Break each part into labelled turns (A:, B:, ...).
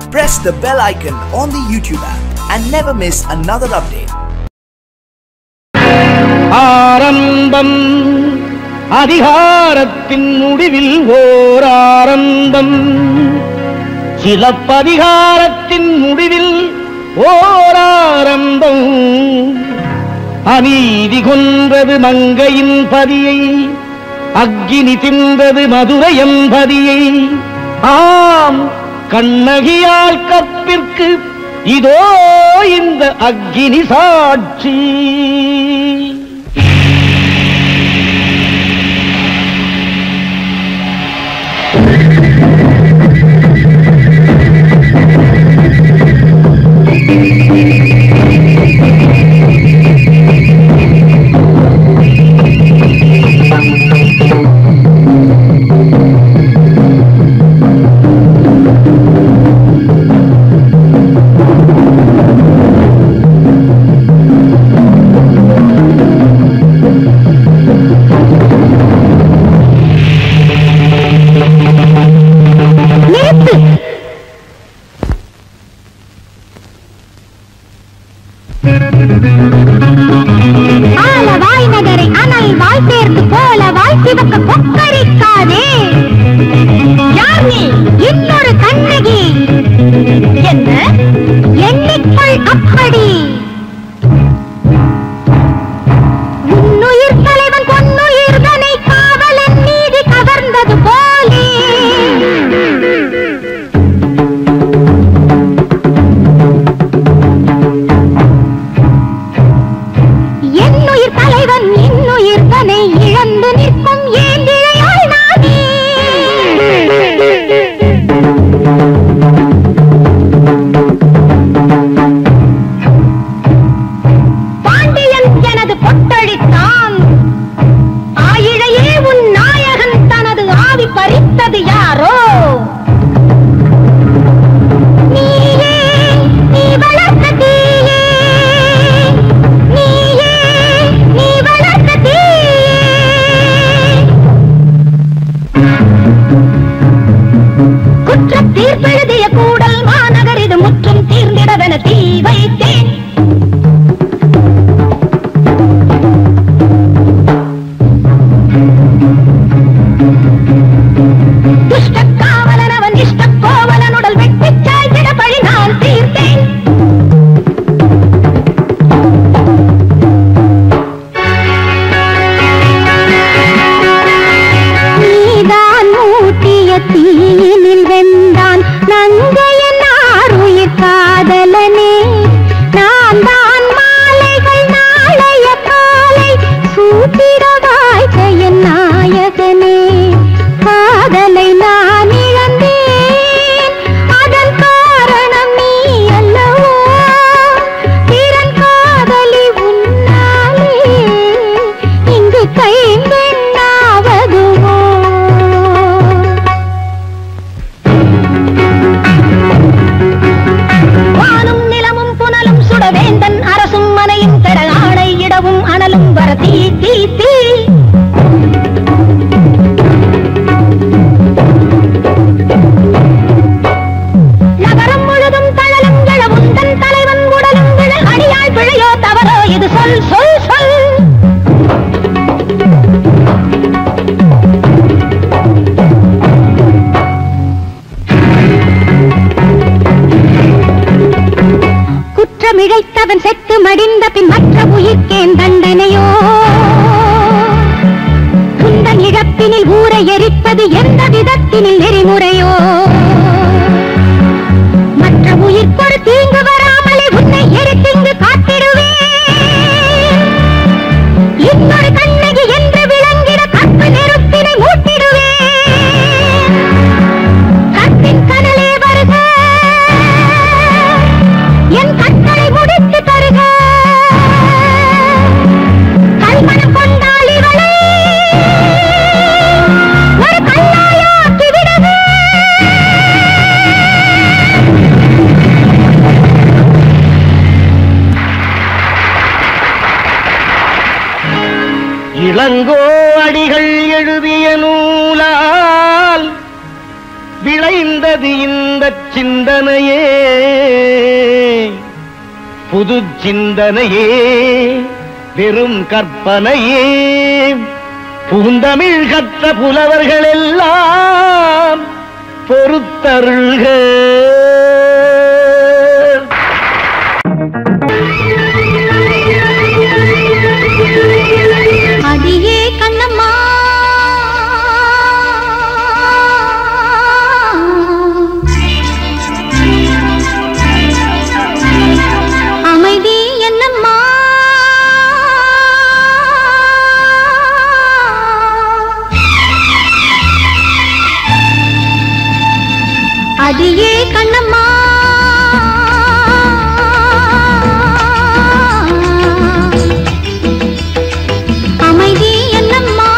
A: press the bell icon on the YouTube app and never miss another update.
B: ஆரம்பம் அதிகாரத்தின் முடிவில் ஓர் ஆரம்பம் சிலப்பதிகாரத்தின் முடிவில் ஓர் ஆரம்பம் அநீதி கொன்றது மங்கையின் பதியை அக்கினி தின்றது மதுரையம் பதியை ஆம் கண்ணகியால் கற்பிற்கு இதோ இந்த அக்கினி சாட்சி
C: ஆலவாய் நகரை அனல் வாய் சேர்த்து போல வாய் சிவக்க கொக்கரிக்காதே யார் நீ இன்னொரு கண்ணகி என்ன எண்ணிக்கொள் அப்படி உன்னுயிர் தலைவன் பொன்னுயிர்தனை காவலன் நீதி கவர்ந்தது போலே என்னுயிர் தலைவன் இன்னுயிர் தனை இழந்து நிற்கும் ஏந்திழையாள் நானே பாண்டியன் எனது பொட்டழித்தான் ஆயிழையே உன் நாயகன் தனது ஆவி பறித்தது யாரோ நீயே நீ வளர்த்த தீயே நீயே நீ வளர்த்த தீயே குற்றத் தீர்ப்பெழுதிய கூடல் மாநகர் இது முற்றும் தீர்ந்திடவென தீ வைத்தேன் துஷ்ட காவலன் அவன் இஷ்ட கோவலனுடல் வெட்டிச் சாய்த்திட பழி நான் தீர்த்தேன் நீதான் மூட்டிய தீயினில் வெந்தான் நங்கையன் ஆறுயிர் காதலனே நான் தான் மாலைகள் நாளைய காலை சூட்டிட வாய்த்த என் நாயகனே காதலை நான் இழந்தேன் அதன் காரணம் நீ அல்லவோ திறன் காதலி உன்னாலே இங்கு கைங்கண்ணாவதுவோ வானும் நிலமும் புனலும் சுடவேந்தன் அரசும் மனையும் பெற ஆணை இடவும் அனலும் வர தீ தீ தீ நகரம் முழுதும் தழலும் எழவும் தன் தலைவன் உடலும் விழ அடியாள் பிழையோ தவறோ இது சொல் சொல் சொல் குற்றமிழைத்தவன் செத்து மடிந்த பின் மற்ற உயிர்க்கேன் தண்டனையோ குந்தன் இழப்பினில் ஊரை எரிப்பது எந்த விதத்தினில் நெறிமுறையோ மற்ற உயிர்க்கொரு தீங்கு வராமலே உன்னை எரித்திங்கு காத்திடுவேன் இன்னொரு கண்ணகி என்று விளங்கிட கற்பு நெருப்பினை மூட்டிடுவேன் கற்பின் கனலே வருக என் கட்டளை முடித்து தருக கல்மணம் கொண்டாள் இவளை ஒரு கல்லாயாக்கி விடுக
B: இளங்கோ அடிகள் எழுதிய நூலால் விளைந்த உள்ளது இந்த சிந்தனையே புது சிந்தனையே வெறும் கற்பனையே பூந்தமிழ் கற்ற புலவர்கள் எல்லாம் பொறுத்தருள்க
C: அடியே கண்ணம்மா அமைதி என்னம்மா அடியே கண்ணம்மா அமைதி என்னம்மா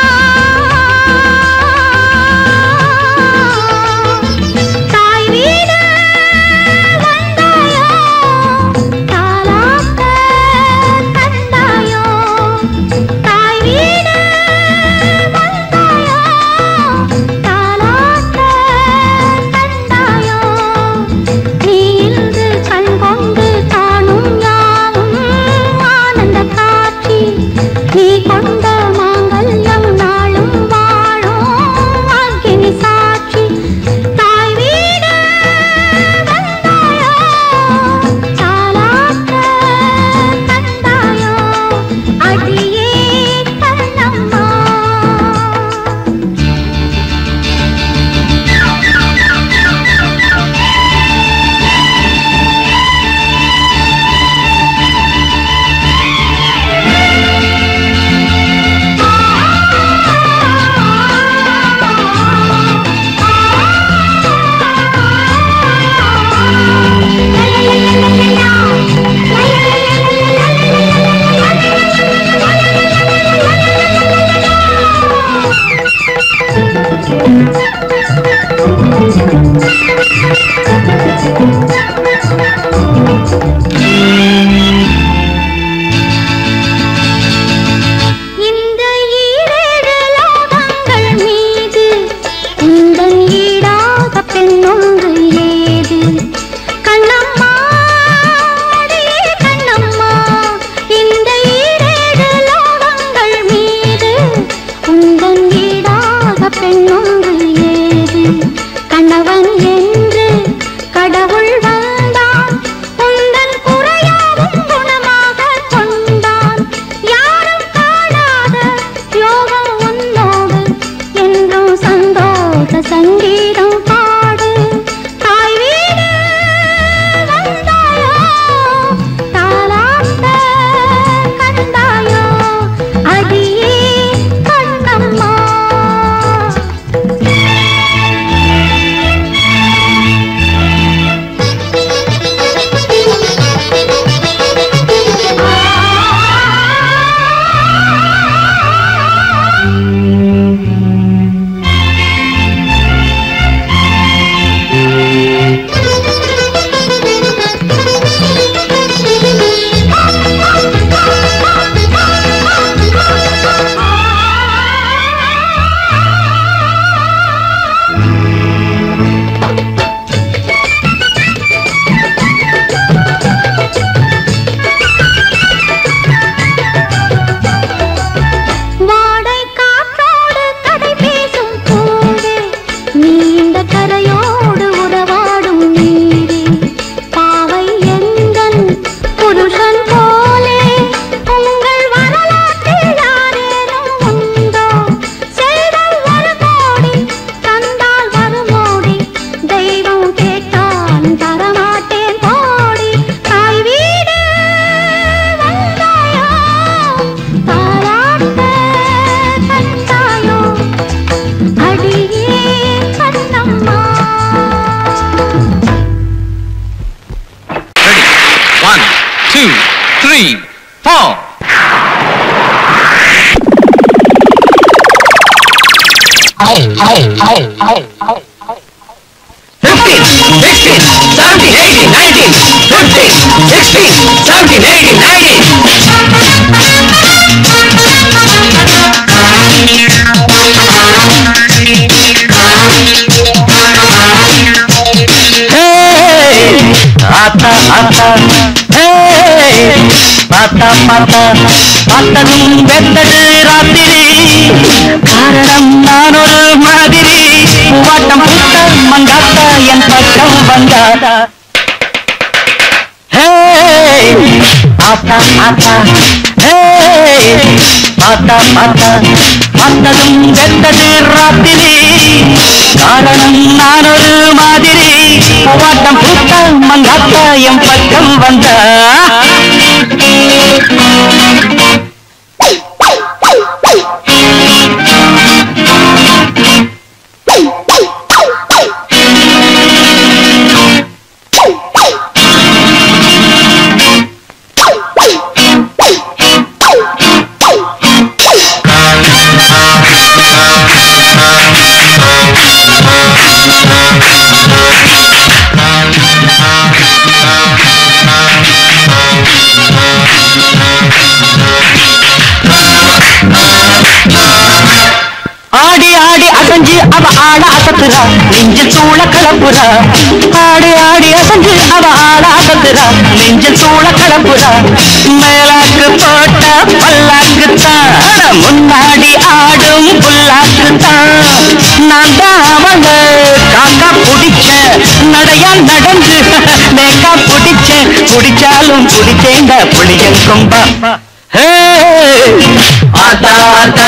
C: தாய் வீடு வந்தாயோ தாலாட்ட தந்தாயோ தாய் வீடு வந்தாயோ தாலாட்ட தந்தாயோ நீ இன்று கண் கொண்டு காணும் யாவும் ஆனந்த காட்சி நீ கொண்ட மாங்கல்யம் நாளும் வாழும் அக்கினி சாட்சி தாய் வீடு வந்தாயோ தாலாட்ட தந்தாயோ அடியே கண்ணம்மா இந்த ஈரேழு லோகங்கள் மீது உந்தன் ஈடாக பெண்ணொன்று ஏது கண்ணம்மா அடியே கண்ணம்மா இந்த ஈரேழு லோகங்கள் மீது உந்தன் ஈடாக பெண்ணொன்று ஏது கணவன் என்று கடவுள் வந்தான் உந்தன் குறையாவும் குணமாக கொண்டான் யாரும் காணாத யோகம் உன்னோடு என்றும் சந்தோஷ சங்கீதம் பாடு தாய் வீடு வந்தாயோ தாலாட்ட கண்டாயோ அடியே கண்ணம்மா வாடை காற்றோடு கதை பேசும் போது நீ இந்த கரையோடு உறவாடும் நீரே பாவை எந்தன் புருஷன் போலே உங்கள் வரலாற்றில் யாரேனும் உண்டோ செல்வம் ஒரு கோடி தந்தால் வருமோடி தெய்வம் கேட்டான் தரமாட்டேன் போடி தாய் வீடு வந்தாயோ தாலாட்ட தந்தாயோ அடியே Kannamma
D: Ready? One, two, three, four. Fifteen, sixteen, seventeen, eighteen, nineteen, fifteen, sixteen, seventeen, eighteen, nineteen.
B: பார்த்தா பார்த்தா பார்த்ததும் வெத்தது ராத்திரி காரணம் நான் ஒரு மாதிரி பூவாட்டம் பூத்த மங்காத்தா என் பக்கம் வந்தாதா ஹே பார்த்தா பார்த்தா ஹே பார்த்தா பார்த்தா பார்த்ததும் வெத்தது ராத்திரி காரணம் நான் ஒரு மாதிரி பூவாட்டம் பூத்த மங்காத்தா என் பக்கம் வந்தா ஆடி ஆடி அசைஞ்சு அவ ஆட அசத்துறா நெஞ்சில் சூழ கலப்புறா ஆடி ஆடி அசைஞ்சு அவ ஆட அசத்துறா நெஞ்சில் சூழ கலப்புறா மேலாக்கு போட்ட பல்லாக்கு தான் முன்னாடி ஆடும் புல்லாக்கு தான் நான் தான் அவள காக்கா பிடிச்ச நடையா நடந்து மேக்கா பிடிச்ச பிடிச்சாலும் பிடிச்சேங்க புளியன் கொம்பா ஹே ஆத்தா ஆத்தா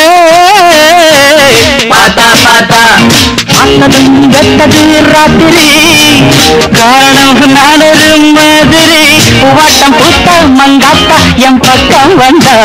B: பாத்தா பாத்தா பார்த்ததும் வெத்தது ராத்திரி காரணம் நான் ஒரு மாதிரி பூவாட்டம் பூத்த மங்காத்தா என் பக்கம் வந்தா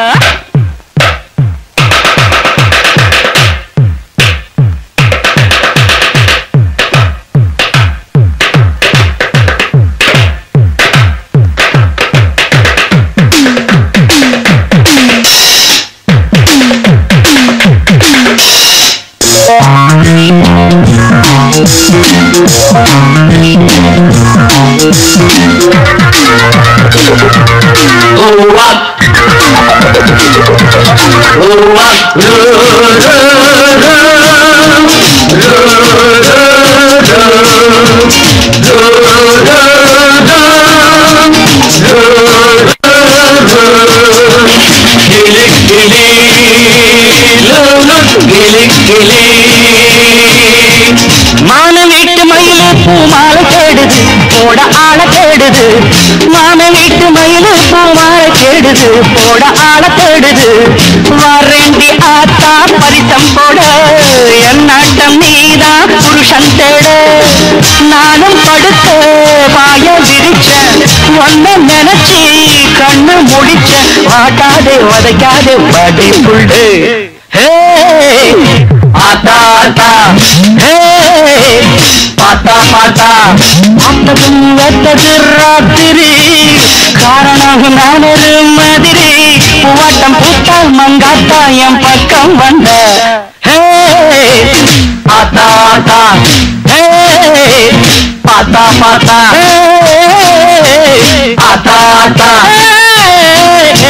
B: மான வீட்டு மயிலு பூமாலை தேடுது போட ஆள தேடுது மான வீட்டு மயிலு பூமாலை தேடுது போட ஆள தேடுது வரேண்டி ஆத்தா பரிசம் போட என் நாட்டம் நீதான் புருஷன் தேட நானும் படுத்த வாய விரிச்ச ஒன்ன நினைச்சி கண்ணு முடிச்ச வாட்டாதே வதைக்காதே வடி புள்ளு ஹே ஆத்தா ஆத்தா ஹே பாத்தா பாத்தா பார்த்ததும் வெத்தது ராத்திரி காரணம் நான் ஒரு மாதிரி பூவாட்டம் பூத்தா மங்காத்தா என் பக்கம் வந்த ஹே ஆத்தா ஆத்தா ஹே பாத்தா பாத்தா ஹே ஆத்தா ஆத்தா ஹே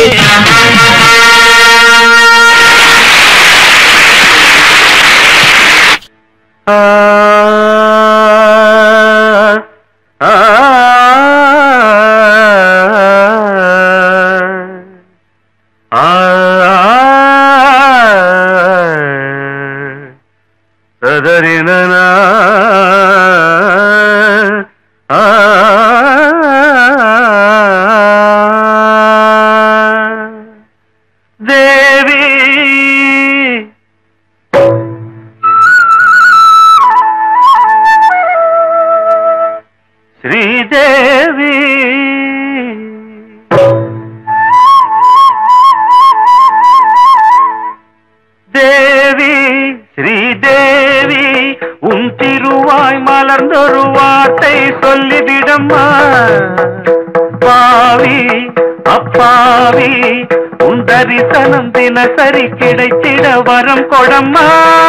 B: தேவி ஸ்ரீதேவி தேவி ஸ்ரீதேவி உன் திருவாய் மலர்ந்தொரு வார்த்தை சொல்லிவிடம்மா பாவி அப்பாவி உன் தரிசனம் தினசரி கிடைத்திட வரம் கொடம்மா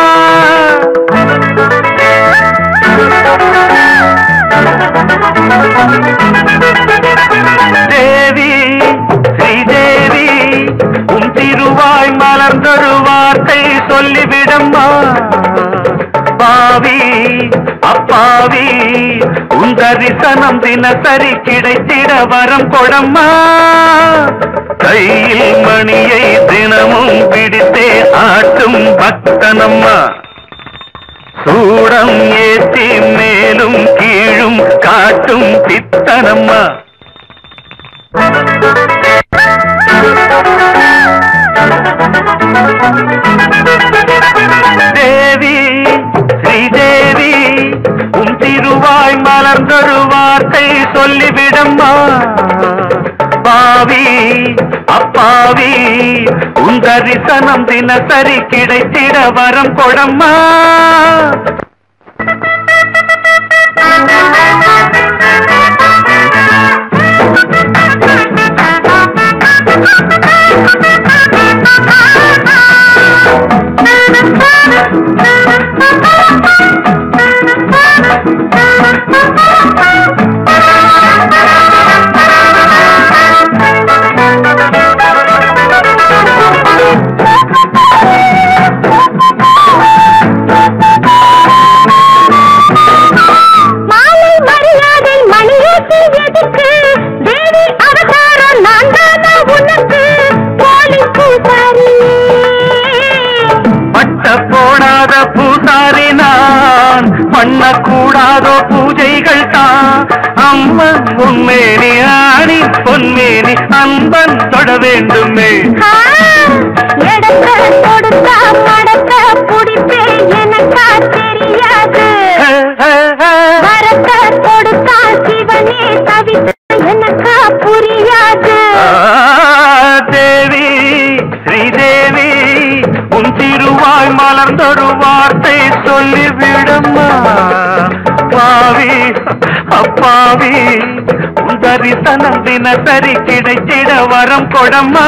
B: தேவி ஸ்ரீதேவி உன் திருவாய் மலர்ந்தொரு வார்த்தை சொல்லிவிடம்மா பாவி அப்பாவி உன் தரிசனம் தினசரி கிடைத்திட வரம் கொடம்மா கையில் மணியை தினமும் பிடித்தே ஆட்டும் பக்தனம்மா சூடம் ஏற்றி மேலும் கீழும் காட்டும் பித்தனம்மா தேவி ஸ்ரீதேவி உன் திருவாய் மலர்ந்தொரு வார்த்தை சொல்லிவிடம்மா பாவி அப்பாவி உன் தரிசனம் தினசரி கிடைத்திட வரம் கொடம்மா
C: மாலை மரியாதை மணியோட்டு எதுக்கு தேவி அவதாரம் நான் தானா உனக்கு போலி பூசாரி
B: பட்ட போடாத பூசாரி நான் பண்ணக்கூடாதோ பூஜைகள் தான் அம்மன் உண்மேனி ஆணி பொன்மேனி அன்பன் தொட வேண்டுமே
C: ஆ, எடுக்க கொடுத்தா மடக்க புடிப்பே எனக்கா தெரியாது
B: ஹே, ஹே, ஹே.
C: வரக்க கொடுத்தா சிவனே தவித்து எனக்கா புரியாது
B: ஆ, தேவி ஸ்ரீதேவி உன் திருவாய் மலர்ந்தொரு வார்த்தை சொல்லிவிடம்மா பாவி அப்பாவி உன் தரிசனம் தினசரி கிடைத்திட வரம் கொடம்மா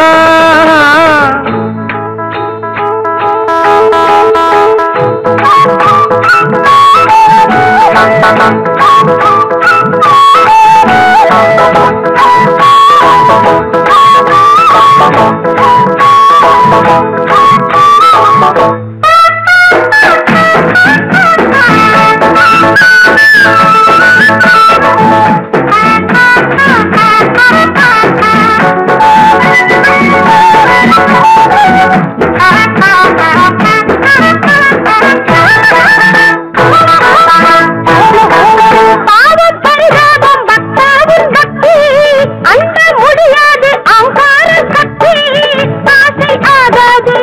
C: பாவம் பரிதாபம் பக்தாவின் பக்தி அன்ற முடியாது அங்கார சக்தி ஆசை ஆகாது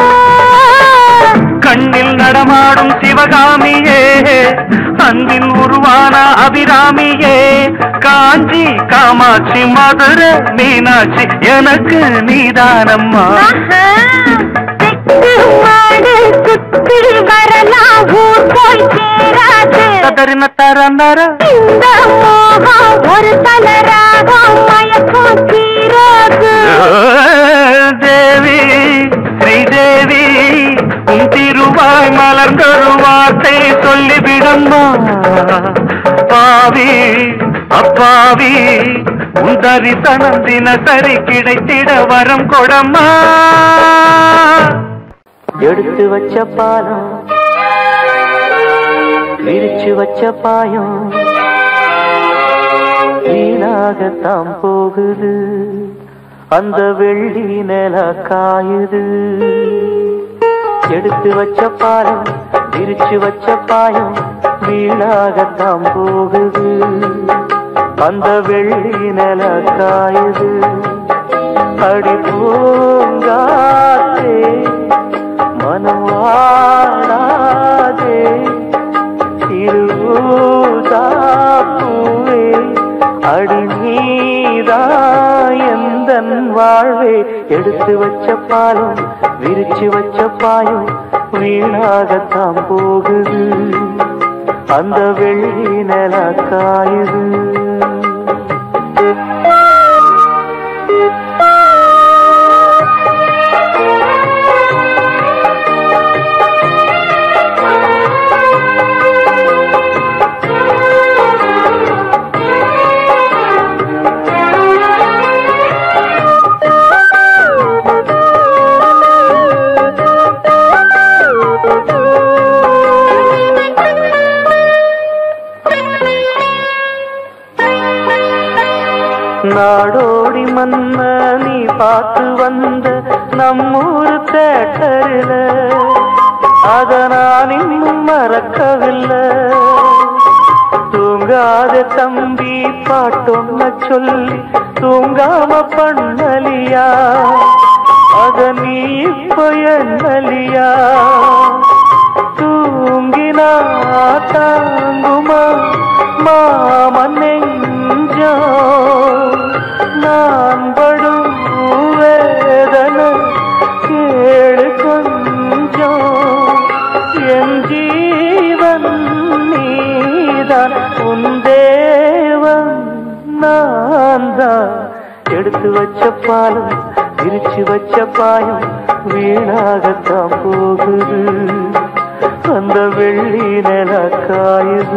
B: கண்ணில் நடமாடும் சிவகாமியே அன்பின் உருவான அபிராமியே காஞ்சி காமாட்சி மதுரை மீனாட்சி எனக்கு நீதானம்மா
C: ஆஹா, தெற்கு மாடு சுத்தி வரலாம் ஊர் போய் சேராது
B: தரின தரந்தர
C: இந்த மோகம் ஒரு தலராகம் மயக்கம் தீராது
B: தேவி ஸ்ரீதேவி உன் திருவாய் மலர்ந்தொரு வார்த்தை சொல்லிவிடம்மா பாவி அப்பாவி உன் தரிசனம் தினசரி கிடைத்திட வரம் கொடம்மா
E: எடுத்து வச்ச பாலம் விரிச்சு வச்ச பாயம் வீணாகத்தான் போகுது அந்த வெள்ளி நில காயுது எடுத்து வச்ச பாலம் விரிச்சு வச்ச பாயம் வீணாகத்தான் போகுது அந்த வெள்ளி நில காயுது அடி பூங்காத்தே மனம் வாடாதே திருவூதாப்பூவே அடி நீதா எந்தன் வாழ்வே எடுத்து வச்ச பாலம் விரிச்சு வச்ச பாயம் வீணாகத்தான் போகுது அந்த வெள்ளி நில காயுது நாடோடி மன்ன நீ பார்த்து வந்த நம்மூரு தேட்டரில் அத நான் இன்னும் மறக்கவில்லை தூங்காத தம்பி பாட்டொன்ன சொல்லி தூங்காம பண்ணலியா அத நீ இப்ப எண்ணலியா தூங்கினா தாங்குமா மாமன் நெஞ்சோ நான் படும் வேதனை கேளு கொஞ்சம் என் ஜீவன் நீதான் உன் தேவன் நான் தான் எடுத்து வச்ச பாலம் விரிச்சு வச்ச பாயம் வீணாகத்தான் போகுது அந்த வெள்ளி நில காயுது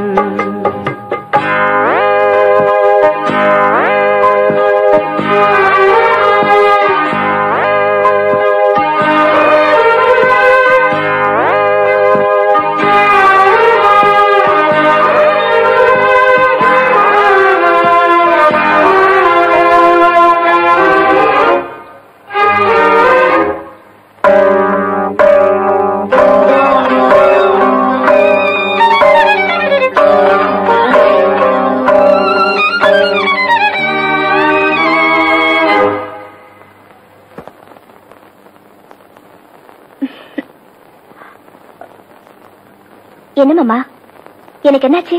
C: என்ன மாமா எனக்கு என்னாச்சு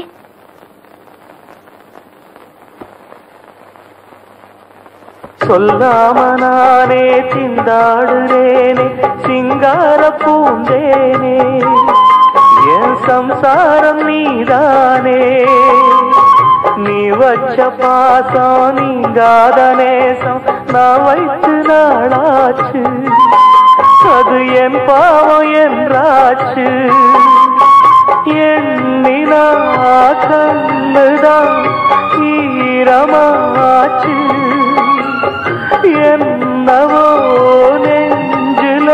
E: சொல்லாம நானே திண்டாடுறேனே சிங்கார பூந்தேனே என் சம்சாரம் நீதானே நீ வச்ச பாசம் நீங்காத நேசம் நான் வைத்து நாளாச்சு அது என் பாவம் என்றாச்சு எண்ணினா கண்ணுதான் ஈரமாச்சு என்னவோ நெஞ்சில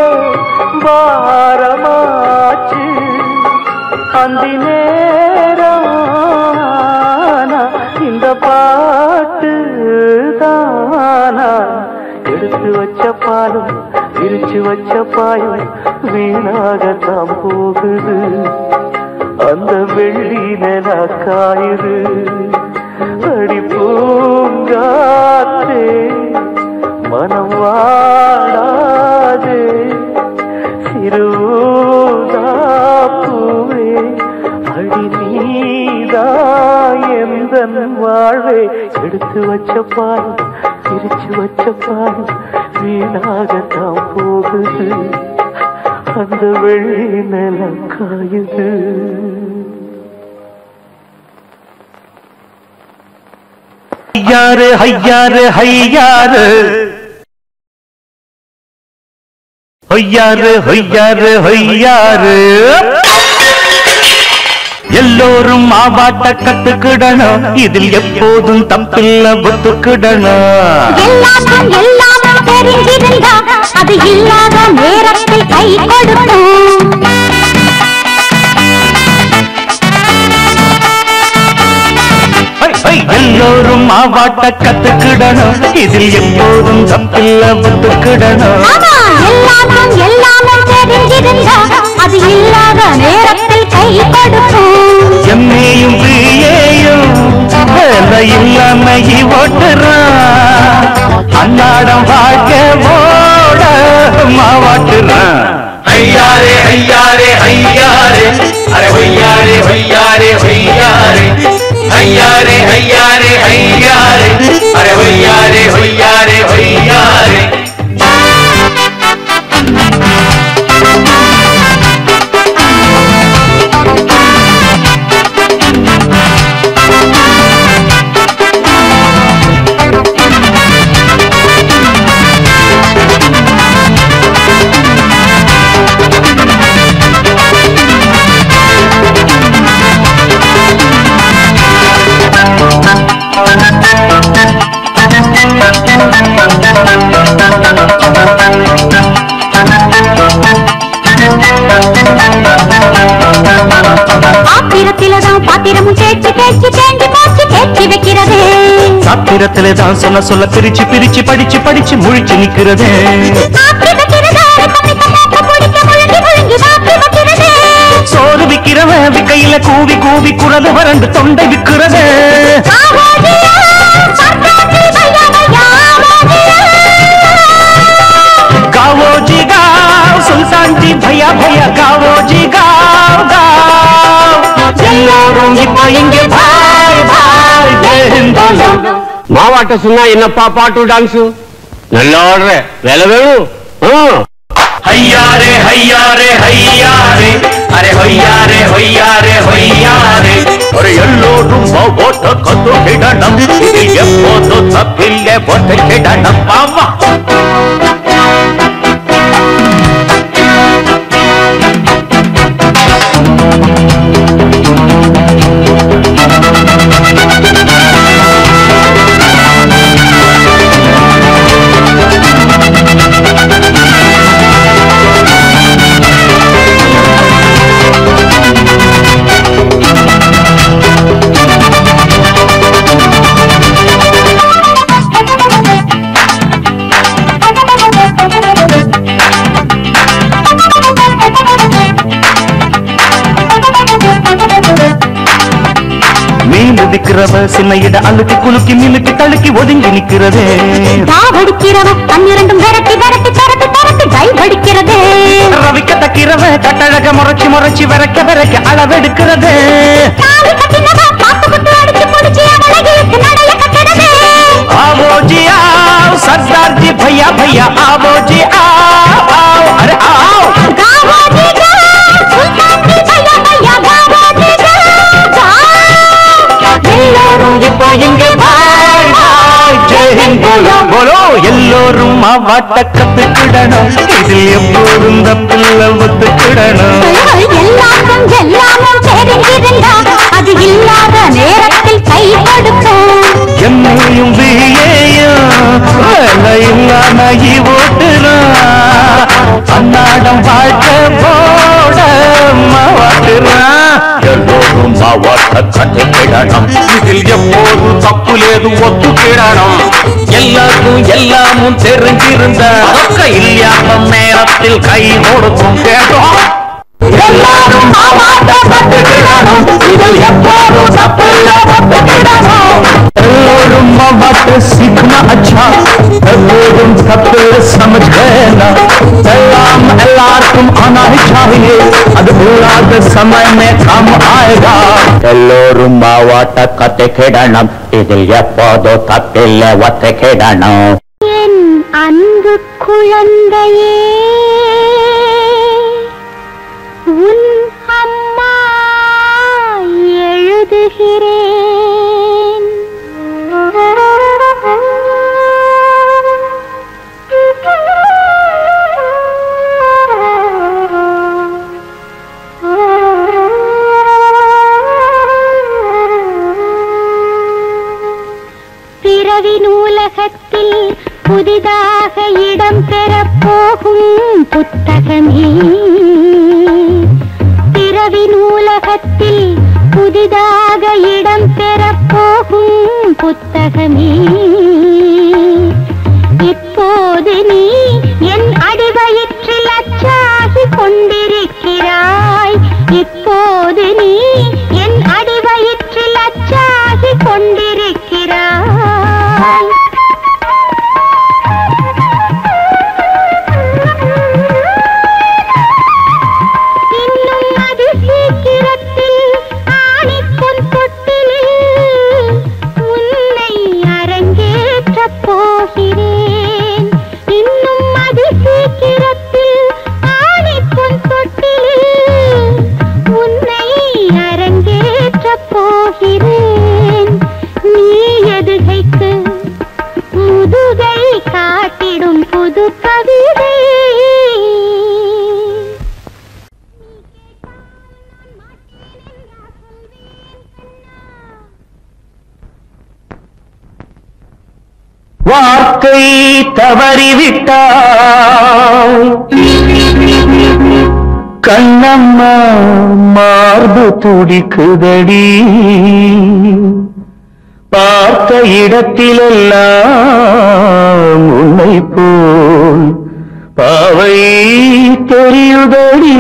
E: பாரமாச்சு அந்தி நேரம் இந்த பாட்டு தானா எடுத்து வச்ச பாலும் விரிச்சு வச்ச பாயும் வீணாகத்தான் போகுது அந்த வெள்ளி நில காயுது அடி பூங்காத்தே மனம் வாழாதே சிறுதாப்பூவே அடி நீதா எந்தன் வாழ்வே எடுத்து வச்ச பால் பிரிச்சு வச்ச பால் வீணாகத்தான் போகுது அந்த வெள்ளி நிலம் காயுது
B: ஐயாரு ஐயாரு ஐயாரு ஐயாரு ஐயாரு ஐயாரு எல்லோரும் மாவாட்ட கத்துக்கிடணும் இதில் எப்போதும் தப்பில்ல ஒத்துக்கிடணும்
C: எல்லாமும் எல்லாமும் தெரிஞ்சிருந்தா அது இல்லாத நேரத்தில் கை கொடுக்கும்
B: ஹை, ஹை, எல்லோரும் மாவாட்ட கத்துக்கிடணும் இதில் எப்போதும் தப்பில்ல ஒத்துக்கிடணும்
C: ஆமா எல்லாமும் எல்லாமும் தெரிஞ்சிருந்தா அது இல்லாத நேரத்தில் கை கொடுக்கும்
B: எம்ஏயும் பிஏயும் வேலை இல்லாம ஓட்டுறான் அன்னாடம் வாழ்க்கை ஓட மாவாட்டுறான்
D: ஐயாரே ஐயாரே ஐயாரே அரே ஒய்யாரே ஒய்யாரே ஒய்யாரே ஐயாரே ஐயாரே ஐயாரே அரே ஒய்யாரே ஒய்யாரே ஒய்யாரே
C: ஆத்திரத்திலதான் பாத்திரமும் தேய்ச்சி தேய்ச்சி தேண்டி போச்சு தேய்ச்சி வைக்கிறது
E: ஆத்திரத்துல தான் சொல்ல சொல்ல பிரிச்சு பிரிச்சு படிச்சு படிச்சு முழிச்சு நிக்கிறதே சோறு விக்கிறவன் விக்கையில கூவி கூவி குரது வறண்டு தொண்டை விக்கிறதே गाओ जी गाओ सुल्तान जी भैया भैया गाओ जी गाओ गाओ எல்லாரும் இப்ப இங்க பாய் பாய் ஜெயந்தோலம்
F: மாவாட்ட சொன்னா என்னப்பா பாட்டு டான்ஸ் நல்லா ஆடுற வேலை வேணும் ஆ.
E: ஹையாரே ஹையாரே ஹையாரே அரே ஹொய்யாரே ஹொய்யாரே ஹொய்யாரே ஒரு எல்லோரும் ஓட்ட கத்து கிடனம் இது எப்போது தப்பில்லை ஒட்டு கிடனம் ஆமா மீன் உதிக்கிறவ சின்ன இட அழுத்தி குலுக்கி மினுக்கி தழுக்கி ஒதுங்கி நிக்கிறதே
C: தாவடிக்கிறவன் பன்னிரண்டும் விரட்டி விரட்டி தரட்டு தரட்டு கை படிக்கிறது
E: ரவிக்க தக்கிறவ கட்டழக முறைச்சு முறைச்சு விரைக்க விரைக்க அளவெடுக்கிறது
C: தாவி கட்டினவ பாத்து குத்து அடிச்சு முடிச்சு அழகிக்கு நடைய கட்டுறது
E: आवो जी आओ सरदार जी भैया भैया आवो जी आओ आओ अरे आओ
C: गावोजी गा सुल्तान जी भैया भैया गावोजी गा गा
E: எல்லாரும் இப்போ இங்க பாய் பாய் ஜெய் ஹிந்த் போலோ போலோ எல்லோரும் மாவாட்ட கத்துக்கிடணும் இதில் எப்போதும் தப்பில்ல ஒத்துக்கிடணும்
C: எல்லாருக்கும் எல்லாமும் தெரிஞ்சிருந்தா அது இல்லாத நேரத்தில் கை கொடுப்போம்
E: என்னையும் வீயையும் வேலை இல்லாம ஓட்டுறான் அன்னாடம் வாழ்க்கை போட மாவாட்டுறான் எல்லோரும் மாவாட்ட கட்டுக்கிடணும் இதில் எப்போது தப்பு லேது ஒத்துக்கிடணும் எல்லாருக்கும் எல்லாமும் தெரிஞ்சிருந்த இல்லாம நேரத்தில் கை கொடுக்கும் கேட்டோம் எல்லாரும் மாவாட்ட கட்டுக்கிடணும் இதில் எப்போதும் தப்பு ஒத்துக்கிடணும் எல்லோரும் மாவாட்ட सीखना अच्छा எல்லோரும் தப்பு समझ गए ना எல்லாம் எல்லாருக்கும் आना ही चाहिए அது இல்லாத समय में काम आएगा எல்லோரும் மாவாட்ட கத்துக்கிடணும் இதில் எப்போதோ தப்பில்லை ஒத்துக்கிடணும்
C: என் அன்பு குழந்தையே உன் அம்மா எழுதுகிறேன் பிறவி நூலகத்தில் புதிதாக இடம் பெறப் போகும் புத்தகமே பிறவி நூலகத்தில் புதிதாக இடம் பெறப் போகும் புத்தகமே இப்போது நீ என் அடிவயிற்றில் அச்சாகி கொண்டிருக்கிறாய் இப்போது நீ என் அடிவயிற்றில் அச்சாகி கொண்டிருக்கிறாய் இன்னும் அதி சீக்கிரத்தில் ஆணிப்பொன் தொட்டிலில் உன்னை அரங்கேற்றப் போகிறேன் இன்னும் அதி சீக்கிரத்தில் ஆணிப்பொன் தொட்டிலில் உன்னை அரங்கேற்றப் போகிறேன் நீ எதுகைக்கு முதுகை காட்டிடும் புது கவிதை
E: வார்த்தை தவறிவிட்டாய் கண்ணம்மா மார்பு துடிக்குதடி பார்த்த இடத்திலெல்லாம் உன்னை போல் பாவை தெரியுதடி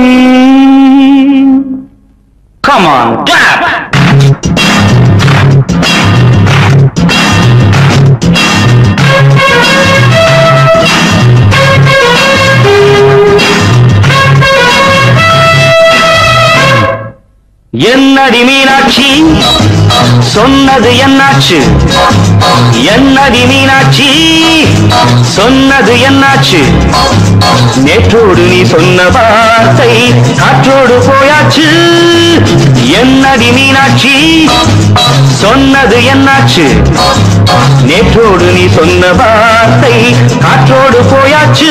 E: Come on, clap! என்னடி மீனாட்சி சொன்னது என்னாச்சு என்னடி மீனாட்சி சொன்னது என்னாச்சு நேற்றோடு நீ சொன்ன வார்த்தை காற்றோடு போயாச்சு என்னடி மீனாட்சி சொன்னது என்னாச்சு நேற்றோடு நீ சொன்ன வார்த்தை காற்றோடு போயாச்சு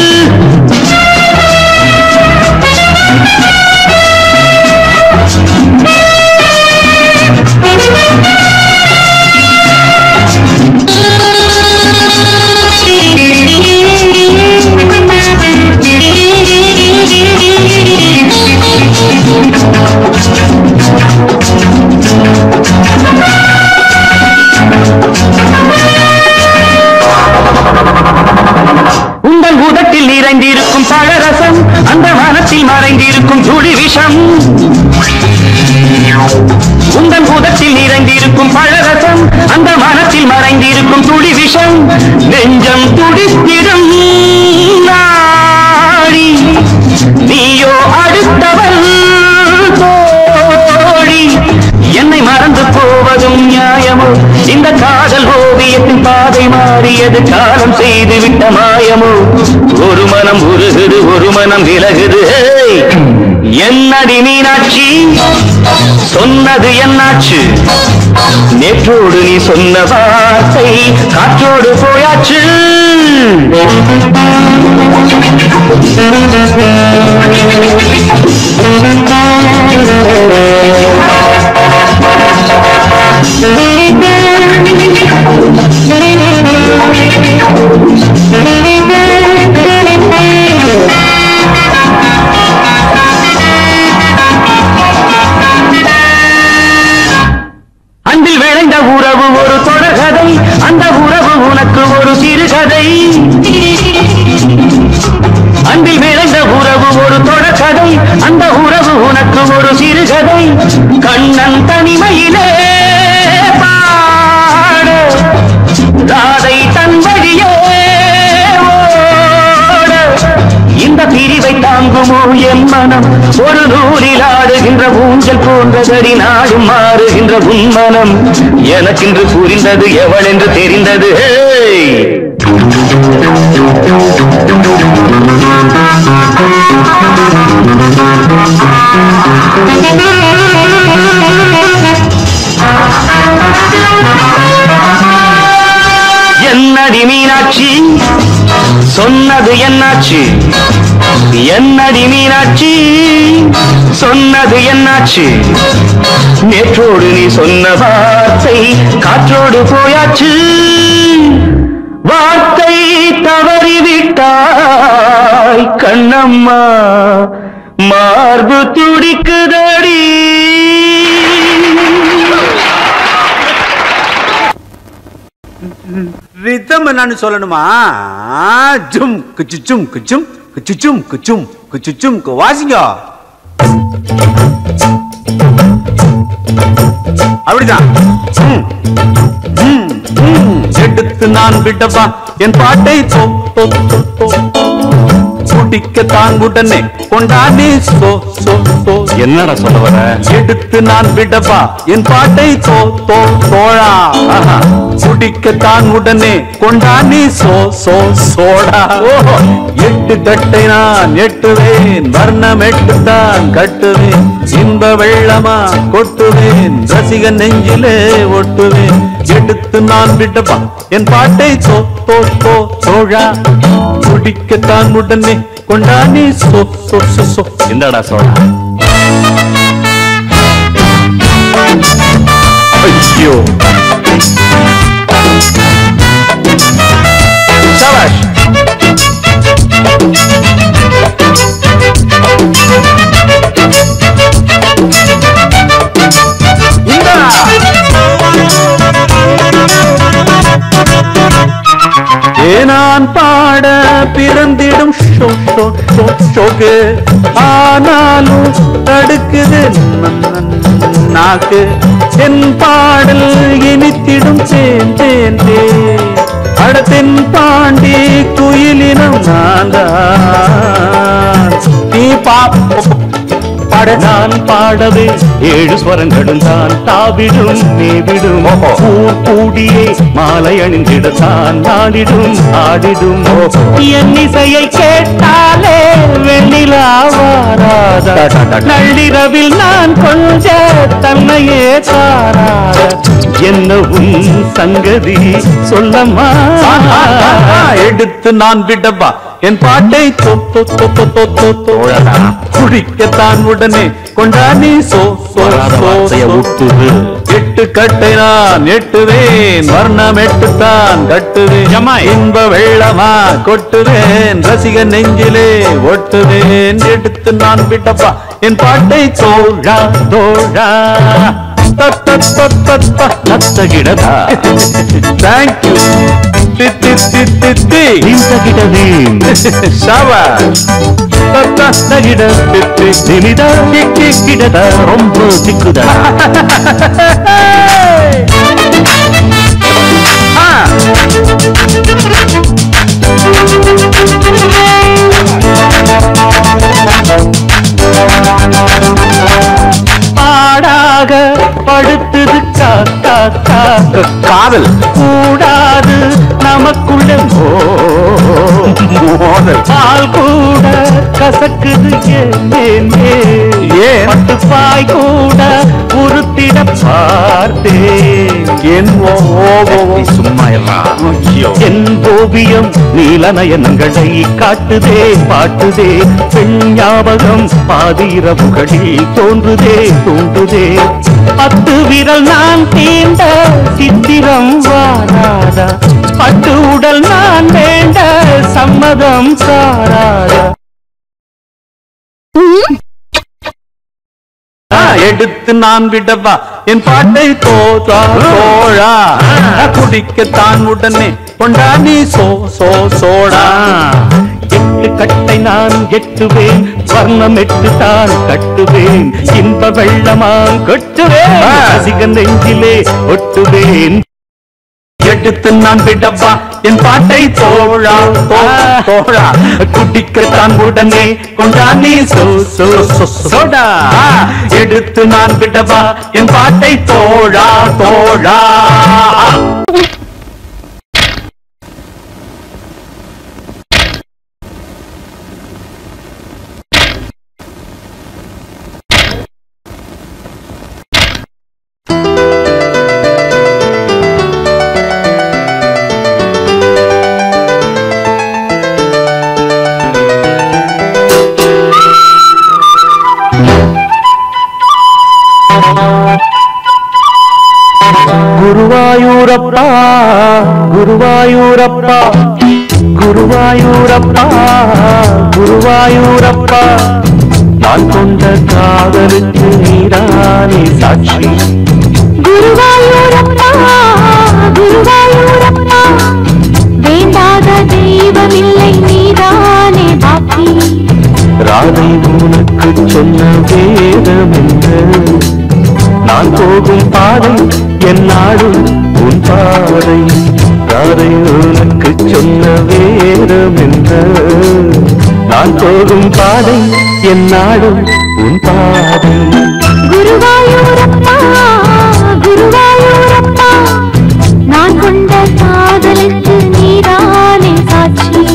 E: உங்கள் உதட்டில் நிறைந்திருக்கும் பழரசம் அந்த மனத்தில் மறைந்திருக்கும் துளி விஷம் உங்கள் உதட்டில் நிறைந்திருக்கும் பழரசம் அந்த மனத்தில் மறைந்திருக்கும் துளி விஷம் நெஞ்சம் துடித்திடும் நாடி நீயோ அடுத்தவள் தோழி என்னை மறந்து போவதும் நியாயமோ இந்த காதல் ஓவியத்தின் பாதை மாறியது காலம் செய்து விட்ட மாயமோ ஒரு மனம் உருகுது ஒரு மனம் விலகுது ஹேய்! என்னடி மீனாட்சி சொன்னது என்னாச்சு நேற்றோடு நீ சொன்ன வார்த்தை காற்றோடு போயாச்சு அன்பில் விளைந்த உறவு ஒரு தொடர்கதை அந்த உறவு உனக்கு ஒரு சிறுகதை அன்பில் விளைந்த உறவு ஒரு தொடர்கதை அந்த உறவு உனக்கு ஒரு சிறுகதை கண்ணன் தனிமையிலே பாட ராதை தன் வழியே ஓட இந்த பிரிவை தாங்குமோ என் மனம் ஒரு நூலில் ஆடுகின்ற ஊஞ்சல் போன்றதடி நாடும் மாறுகின்ற உன் மனம் எனக்கென்று புரிந்தது எவள் என்று தெரிந்தது ஹேய்! என்னடி மீனாட்சி சொன்னது என்னாச்சு என்னடி மீனாட்சி சொன்னது என்னாச்சு நேற்றோடு நீ சொன்ன வார்த்தை காற்றோடு போயாச்சு வார்த்தை தவறிவிட்டாய் கண்ணம்மா மார்பு துடிக்குதடி
G: ரிதம் என்னன்னு சொல்லணுமா ஜும் குச்சுச்சும் குச்சும் குச்சுச்சும் குச்சும் குச்சுச்சும் கு- வாசிங்க அப்படிதான் ம், ம், ம். எடுத்து நான் விட்டப்பா என் பாட்டை தோ தோ தோ தோ குடிக்கத்தான் உடனே கொண்டாடி சோ சோ சோ
F: என்னடா சொல்ல வர
G: எடுத்து நான் விடப்பா என் பாட்டை தோ தோ தோழா ஆஹா. குடிக்கத்தான் உடனே கொண்டாடி சோ சோ சோடா ஓஹோ. எட்டு கட்டை நான் எட்டுவேன் வர்ணம் எட்டு தான் கட்டுவேன் இன்ப வெள்ளமா கொட்டுவேன் ரசிகன் நெஞ்சிலே ஒட்டுவேன் எடுத்து நான் விடப்பா என் பாட்டை தோ தோ தோ தோழா குடிக்கத்தான் உடனே கொண்டாடி சோ சோ சோ சோ
F: என்னடா சொல்ற
G: ஐயோ சபாஷ் இந்தா சோ- சோ- சோக்கு ஆனாலும் தடுக்குது ந- ந- நாக்கு என் பாடல் இனித்திடும் தேன் தேன் தேன் அடத்தின் பாண்டி குயிலினம் நான் தான் நீ பா பாட நான் பாடவே ஏழு ஸ்வரங்களும் தான் தாவிடும் மேவிடும் ஊர் கூடியே மாலை அணிந்திட தான் நாடிடும் ஆடிடும் என் இசையை கேட்டாலே வெண்ணிலா வாராதா நள்ளிரவில் நான் கொஞ்ச தன்னையே தாராத என்ன உன் சங்கதி சொல்லம்மா எடுத்து நான் விடவா என் பாட்டை தொ- தொ- தொ- தொ- தொ- தொ- தோழடா குடிக்கத்தான் உடனே கொண்டா நீ சோ சோ சோ சோ. எட்டு கட்டை நான் எட்டுவேன் வர்ணம் எட்டுத்தான் கட்டுவேன் இன்ப வெள்ளமா கொட்டுவேன் ரசிக நெஞ்சிலே ஒட்டுவேன் எடுத்து நான் விட்டப்பா என் பாட்டை தோழா தோழா நத்தகிடதா தேங்க்யூ தித்தி தித்தி தி ಇಂತಗಿಡದೆ ಶಾಬಾಷ್ ತಗಿಡ ತಿತ್ತಿ ನಿಮಿದ ಕಿಕ್ಕಿ ಗಿಡದ ರೊಂಬ ದಿಕ್ಕುದ பாடாக படுத்தது காக்கா காதல் கூடாது நமக்குள்ள மோதல் பால் கூட கசக்குது ஏன் ஏன் ஏன் பட்டுப்பாய் கூட உருத்திட பார்த்தேன் என் சும்மா என் ஓவியம் நீல நயனங்களை காட்டுதே பாட்டுதே பெண் ஞாபகம் பாதிரவுகளில் தோன்றுதே தோன்றுதே பத்து விரல் நான் தீண்ட சித்திரம் வாராதா பட்டு உடல் நான் வேண்ட சம்மதம் சாராதா எடுத்து நான் விடவா என் பாட்டை தோதா தோழா குடிக்கத்தான் உடனே கொண்டா நீ சோ சோ சோடா எட்டு கட்டை நான் எட்டுவேன் வர்ணம் எட்டு தான் கட்டுவேன் இன்ப வெள்ளமாம் கொட்டுவேன் ரசிகன் நெஞ்சிலே ஒட்டுவேன் எடுத்து நான் விடவா என் பாட்டை தோழா தோ- தோழா குடிக்கத்தான் உடனே கொண்டா நீ சோ சோ சோ சோடா எடுத்து நான் விடவா என் பாட்டை தோழா தோழா குருவாயூரப்பா குருவாயூரப்பா குருவாயூரப்பா குருவாயூரப்பா நான் கொண்ட காதலுக்கு நீரானே சாட்சி
C: குருவாயூரப்பா குருவாயூரப்பா வேண்டாத தெய்வமில்லை நீதானே பாக்கி
G: ராதை உனக்கு சொன்ன வேதம் என்ன நான் போகும் பாதை என் நாடும் உன் பாதை ராதை உனக்கு சொன்ன வேதம் என்ன நான் போகும் பாதை என் நாடும் உன் பாதை
C: குருவாயூரப்பா குருவாயூரப்பா நான் கொண்ட காதலுக்கு நீதானே சாட்சி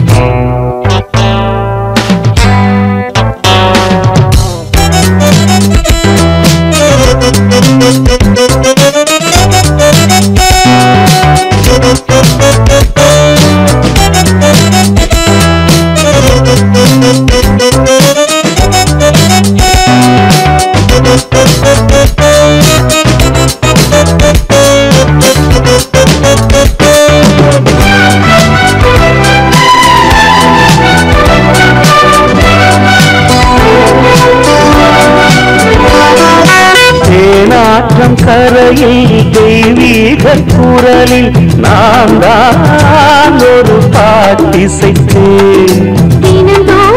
G: தேனாற்றம் கரையில் தெய்வீக குரலில் நான் தான் ஒரு பாட்டிசைத்தேன்
C: தினந்தோறும்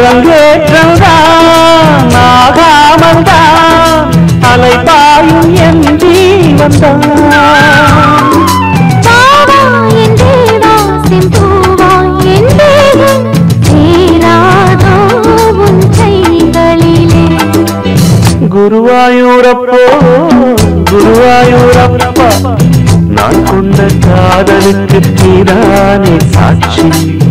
G: அரங்கேற்றம் தான் ஆகாமல் தான் அலை பாயும் என் ஜீவன் தான்
C: பாவா என் தேவா செம்பூவா என் தேகம் சேராதோ உன் கைகளிலே
G: குருவாயூரப்போ குருவாயூரப்பா நான் கொண்ட காதலுக்கு நீதானே சாட்சி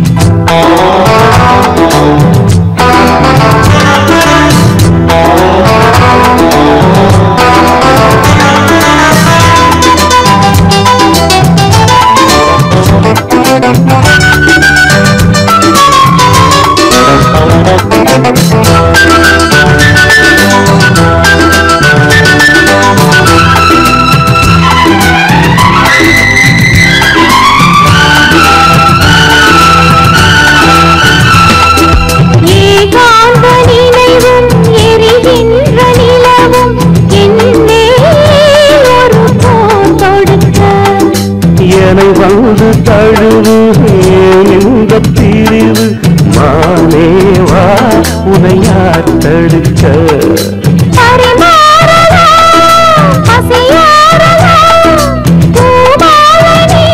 C: ஏகாந்த நினைவும் எரிகின்ற நிலவும் என்னே ஒரு போர் தொடுக்க
G: என்னை வந்து தழுவு இந்த பிரிவு மானேவா உனையார் தடுக்க
C: பரிமாறலாம், பசியாறலாம், பூமாலை நீ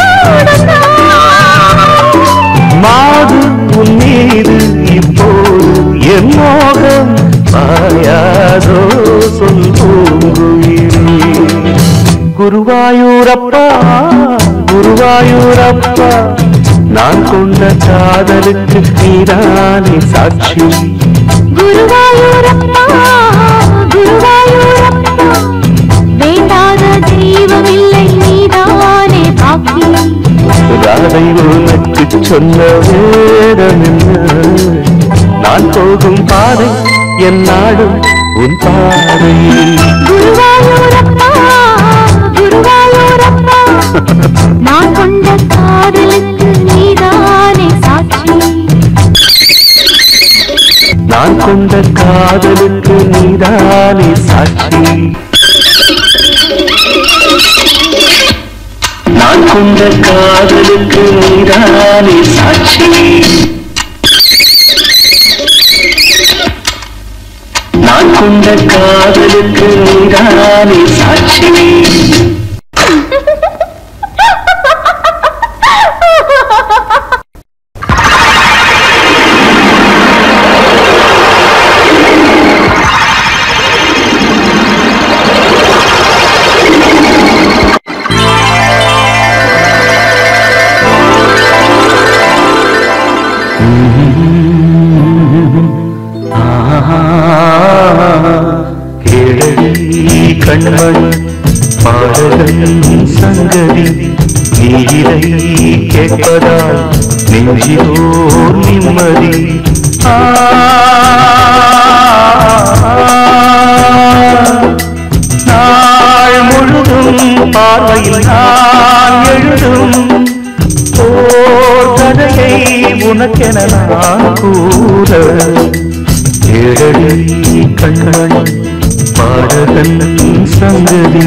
C: சூடலாம்.
G: மாது உன் மீது இப்போது என் மோகம் மாயாதோ சொல் பூங்குயிலே குருவாயூரப்பா குருவாயூரப்பா நான் கொண்ட காதலுக்கு நீதானே சாட்சி
C: குருவாயூரப்பா, குருவாயூரப்பா, வேண்டாத தெய்வமில்லை நீதானே பாக்கி
G: ராதை உனக்கு சொன்ன வேடம் என்ன நான் போகும் பாதை என் நாடும் உன் பாதை
C: குருவாயூரப்பா குருவாயூரப்பா நான் கொண்ட காதலுக்கு நீதானே சாட்சி
G: நான் கொண்ட காதலுக்கு நீதானே சாட்சி நான் கொண்ட காதலுக்கு நீதானே சாட்சி நான் கொண்ட காதலுக்கு நீதானே சாட்சி கேளடி கண்மணி பாடகன் சங்கதி நீரை கேட்பதால் நெஞ்சிலோர் நிம்மதி ஆ, நாள் முழுதும் பார்வையில் நான் எழுதும் ஓர் கதையை உனக்கென நான் கூற ஏழடி கண்மணி பாடகன் சங்கதி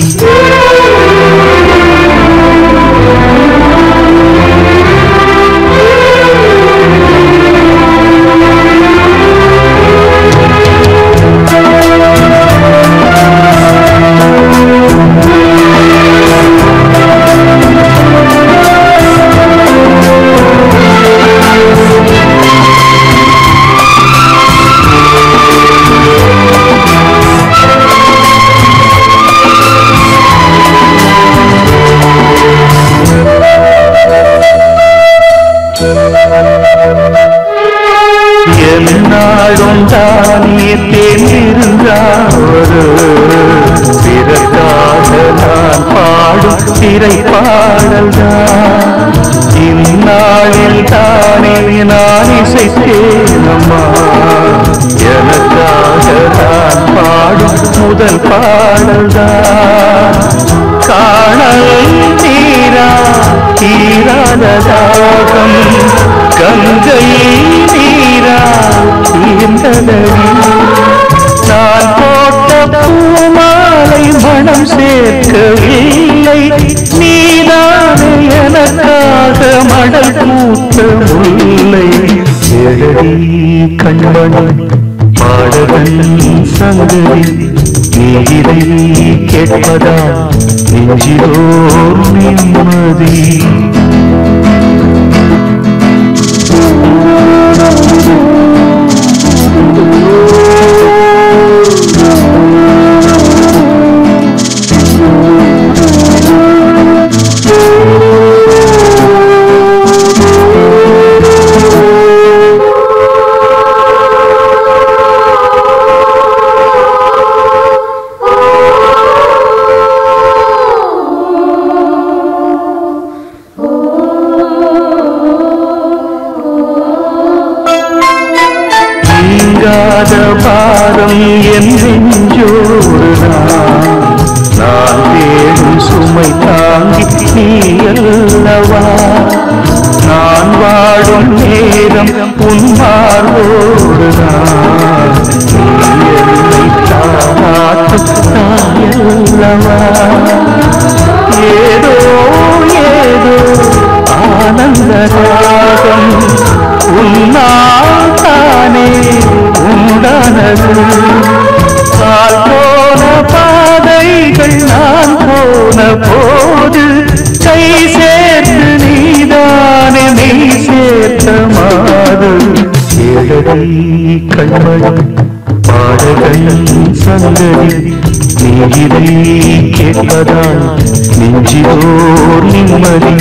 G: என்னாலும் தானே தேர்ந்திருந்தாரோ பிறக்காக நான் பாடும் திரை பாடல்தான் இந்நாளில் தானே நான் இசைத்தேனம்மா எனக்காக நான் பாடும் முதல் பாடல்தான் காணல் தீரா தீராத தாகம் கங்கை நீரா தீர்ந்ததடி நான் போட்ட பூமாலை மனம் சேர்க்கவில்லை நீதானே எனக்காக மடல் பூத்த முல்லை
E: கேளடி கண்மணி பாடகன் சங்கதி நீ இதை கேட்பதா நெஞ்சிலோர் நிம்மதி நீங்காத பாரம் என் நெஞ்சோடு நான் நான் தேடும் சுமை தாங்கி நீ அல்லவா நான் வாழும் நேரம் உன் மார்போடு நான் நீ என்னை தாராட்டும் தாயல்லவா ஏதோ ஏதோ ஆனந்த ராகம் உன்னால் தானே உண்டானது கால் போன பாதைகள் நான் போன போது கை சேர்த்து நீதானே நீ சேர்த்த மாது கேளடி கண்மணி பாடகன் சங்கதி நீ இதை கேட்பதால் நெஞ்சிலோர் நிம்மதி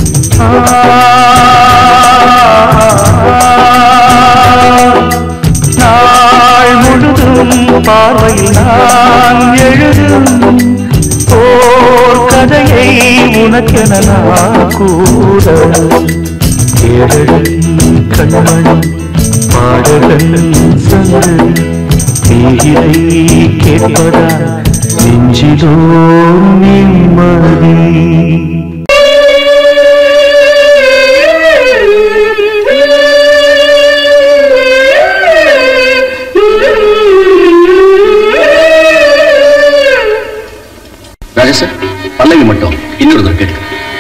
E: நாள் முழுதும் பார்வையில் நான் எழுதும் ஓர் கதையை உனக்கென நான் கூட கேளடி கண்மணி பாடகன் சங்கதி நீ இதை கேட்பதா நெஞ்சிலோ நிம்மதி
H: ராஜேஷ் பல்லவி மட்டும் இன்னொரு தடவை கேட்க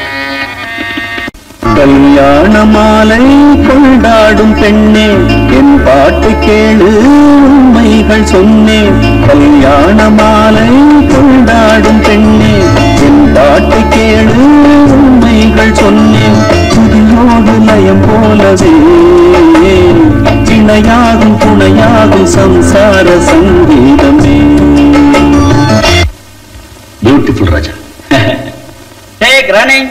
E: கல்யாண மாலை கொண்டாடும் பெண்ணே என் பாட்டு கேளு உண்மைகள் சொன்னேன் கல்யாண மாலை கொண்டாடும் பெண்ணே என் பாட்டு கேளு உண்மைகள் சொன்னேன் துதியோடு லயம் போலவே இணையாகும் துணையாகும் சம்சார சங்கீதமே
H: பியூட்டிஃபுல் ராஜா
B: டேக் ரன்னிங்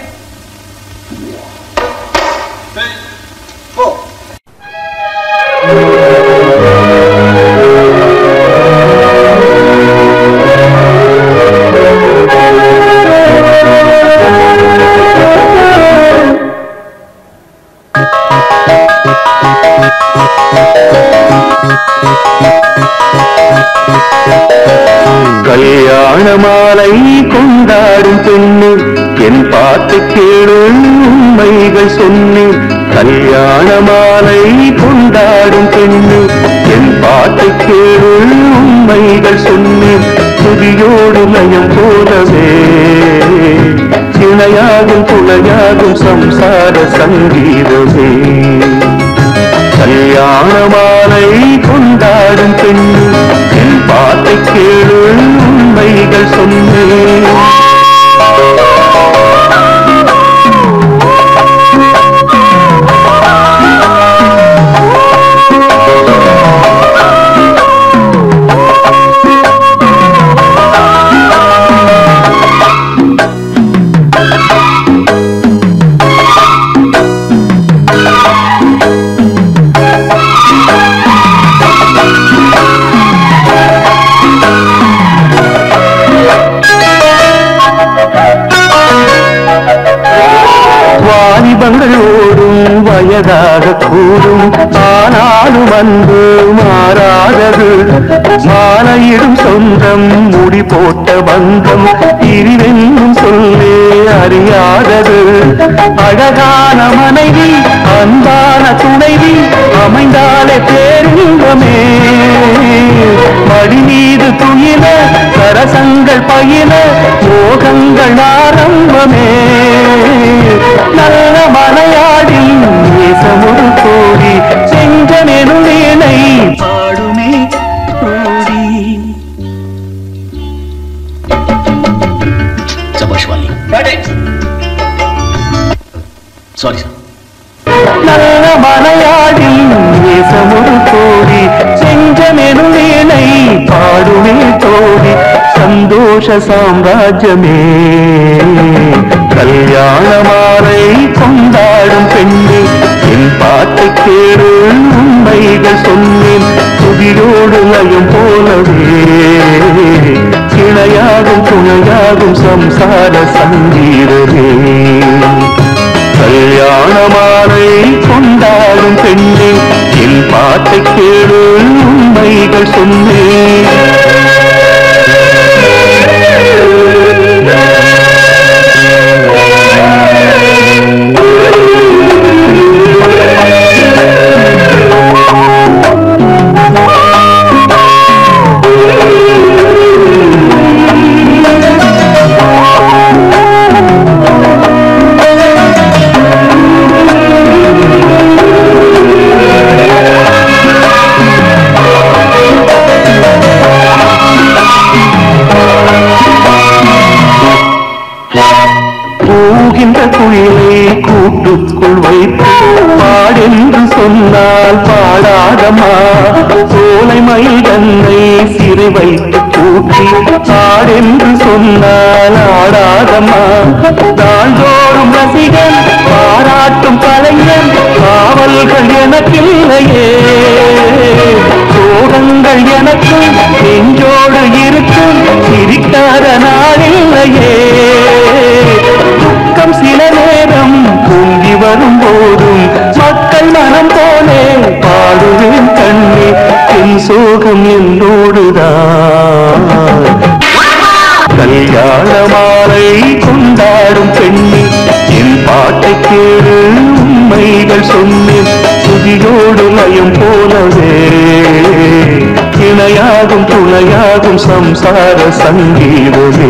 E: கல்யாண மாலை கொண்டாடும் பெண்ணு என் பாட்டு கேளு உண்மைகள் சொன்னேன் கல்யாண மாலை கொண்டாடும் பெண்ணு என் பாட்டு கேளு உண்மைகள் சொன்னேன் துதியோடு லயம் போலவே இணையாகும் துணையாகும் சம்சார சங்கீதமே கல்யாண மாலை கொண்டாடும் பெண்ணு என் பாட்டை கேளு உண்மைகள் சொன்னேன் வாலிபங்கள் ஓடும் வயதாக கூடும் ஆனாலும் அன்பு மாறாதது மாலையிடும் சொந்தம் முடி போட்ட பந்தம் பிரிவென்னும் சொல்லே அறியாதது அழகான மனைவி அன்பான துணைவி அமைந்தாலே பேரின்பமே மடி மீது துயில சரசங்கள் பயில மோகங்கள் ஆரம்பமே நல்ல மலையாடி நேசமுறு கோடி செஞ்ச சாம்ராஜ்யமே கல்யாண மாலை கொண்டாடும் பெண்ணே என் பாட்டை கேடு உண்மைகள் சொன்னேன் துதியோடு லயம் போலவே கிளையாகும் துணையாகும் சம்சார சங்கீதமே கல்யாண மாலை கொண்டாடும் பெண்ணே என் பாட்டை கேடு உண்மைகள் சொன்னேன் போகின்ற குயிலை கூட்டுக்குள் வைத்து பாடென்று சொன்னால் பாடாதம்மா சோலை மயில் தன்னை சிறை வைத்து கூட்டி பாடென்று சொன்னால் ஆடாதம்மா நாள்தோறும் ரசிகன் பாராட்டும் கலைஞன் காவல்கள் எனக்கில்லையே சோகங்கள் எனக்கும் நெஞ்சோடு இருக்கும் சிரிக்காத நாளில்லையே துக்கம் சில நேரம் பொங்கி வரும் போதும் மக்கள் மனம் போலே பாடுவேன் கண்ணே என் சோகம் என்னோடுதான் கல்யாண மாலை கொண்டாடும் பெண்ணே என் பாட்டை கேடு உண்மைகள் சொன்னேன் துதியோடு லயம் போலவே இணையாகும் துணையாகும் சம்சார சங்கீதமே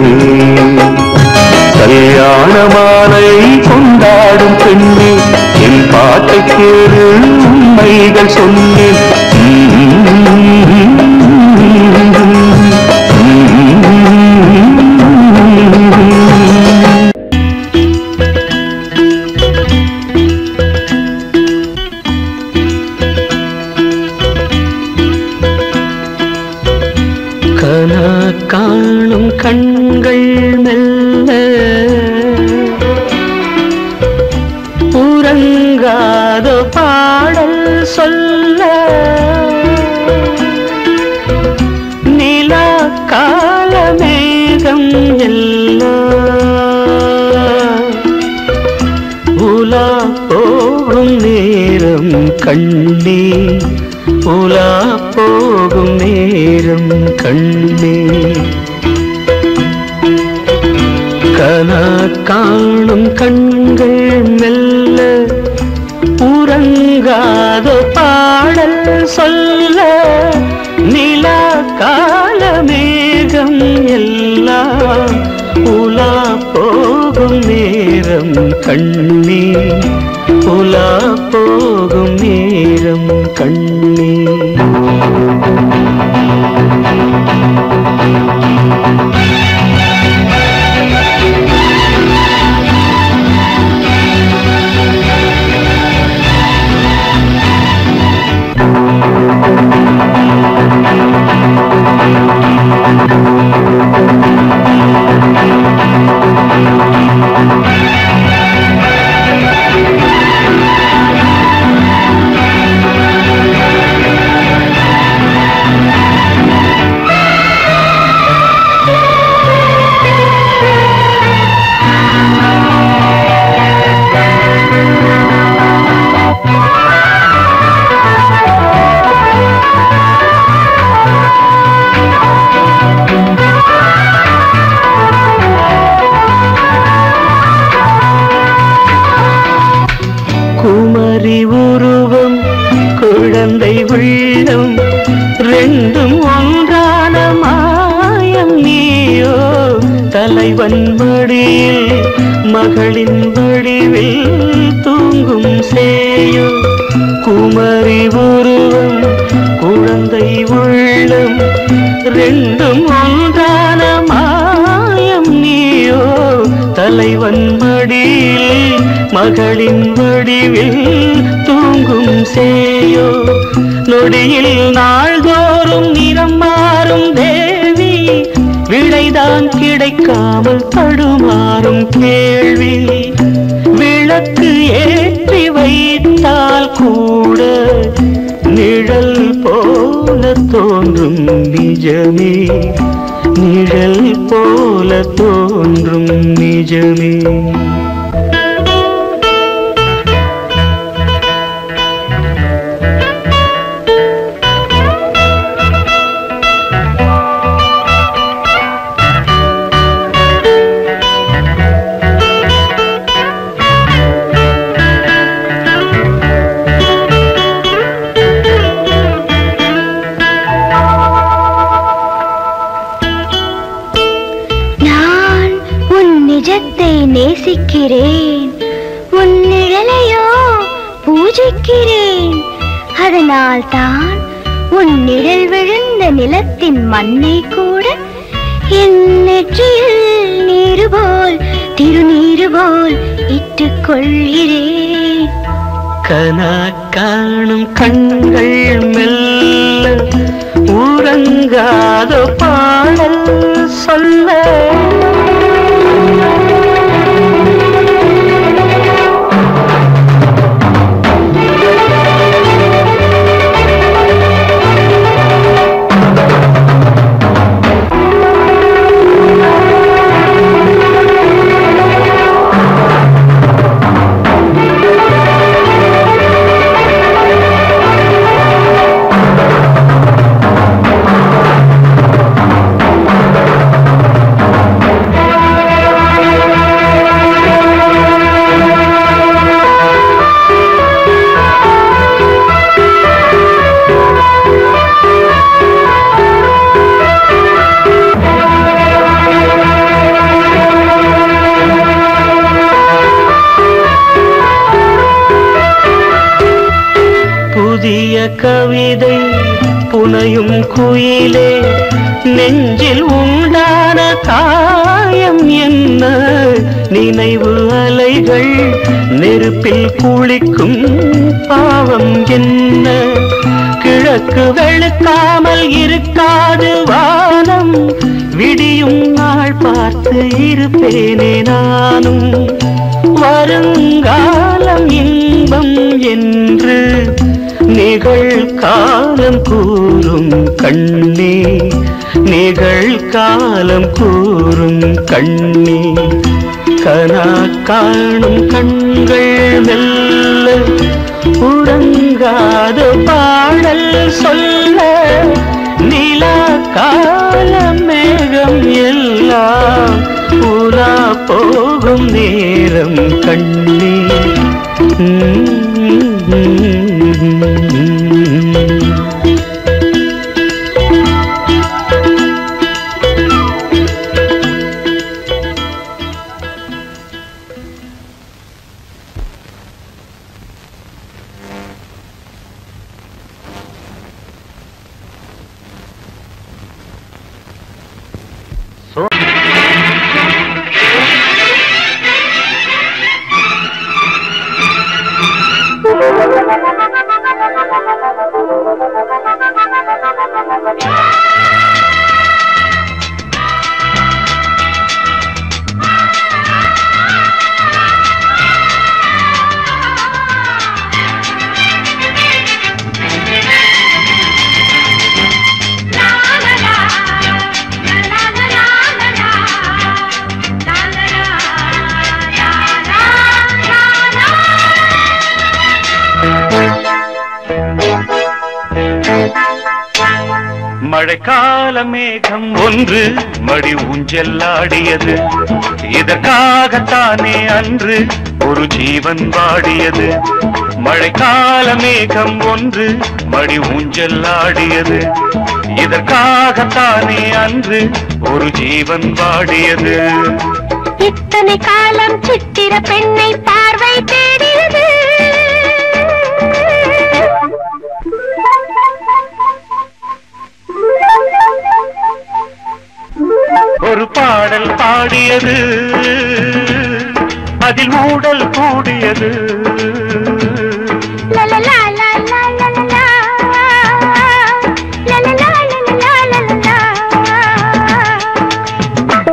E: கல்யாண மாலை கொண்டாடும் பெண்ணே என் பாட்டை கேடு உண்மைகள் சொன்னேன்
I: கனா காணும் கண்கள் மெல்ல உறங்காத பாடல் சொல்ல நிலா கால மேகம் எல்லாம் உலா போகும் நேரம் கண்ணே உலா போகும் நேரம் கண்ணே கனா காணும் கண்கள் மெல்ல உறங்காத பாடல் சொல்ல நிலா கால மேகம் எல்லாம் உலா போகும் நேரம் கண்ணே உலா போகும் நேரம் கண்ணே குமரி உருவம் குழந்தை உள்ளம் ரெண்டும் ஒன்றான மாயம் நீயோ தலைவன் வடியில் மகளின் வடிவில் தூங்கும் சேயோ குமரி உருவம் குழந்தை உள்ளம் ரெண்டும் ஒன்றான மாயம் நீயோ தலைவன் மடியில் மகளின் வடிவில் தூங்கும் சேயோ நொடியில் நாள்தோறும் நிறம் மாறும் தேவி விடைதான் விடைதான் கிடைக்காமல் தடுமாறும் கேள்வி விளக்கு ஏற்றி வைத்தால் கூட நிழல் போல தோன்றும் நிஜமே நிழல் போல தோன்றும் நிஜமே
C: நான் உன் நிஜத்தை நேசிக்கிறேன் உன் நிழலையோ பூஜிக்கிறேன் அதனால் தான் உன் நிழல் விழுந்த நிலத்தின் மண்ணை கூட என் நெற்றியில் நீரு போல் திருநீரு போல் இட்டுக் கொள்கிறேன்
I: கனா காணும் கண்கள் மெல்ல உறங்காத பாடல் சொல்ல புதிய கவிதை புனையும் குயிலே நெஞ்சில் உண்டான காயம் என்ன நினைவு அலைகள் நெருப்பில் குளிக்கும் பாவம் என்ன கிழக்கு வெளுக்காமல் இருக்காது வானம் விடியும் நாள் பார்த்து இருப்பேனே நானும் வருங்காலம் இன்பம் என்று நிகழ்காலம் கூறும் கண்ணே நிகழ்காலம் கூறும் கண்ணே கனா காணும் கண்கள் மெல்ல உறங்காத பாடல் சொல்ல நிலா கால மேகம் எல்லாம் உலா போகும் நேரம் கண்ணே
B: மழைக்கால மேகம் ஒன்று மடி ஊஞ்செல்லாடியது இதற்காகத்தானே அன்று ஒரு ஜீவன் வாடியது மழைக்கால மேகம் ஒன்று மடி ஊஞ்செல்லாடியது இதற்காகத்தானே அன்று ஒரு ஜீவன் வாடியது
C: இத்தனை காலம் சித்திர பெண்ணை பார்வை தேடியது
B: ஒரு பாடல் பாடியது அதில் ஊடல் கூடியது
C: லலலா, லலலா, லலலா. லலலா, லலலா, லலலா.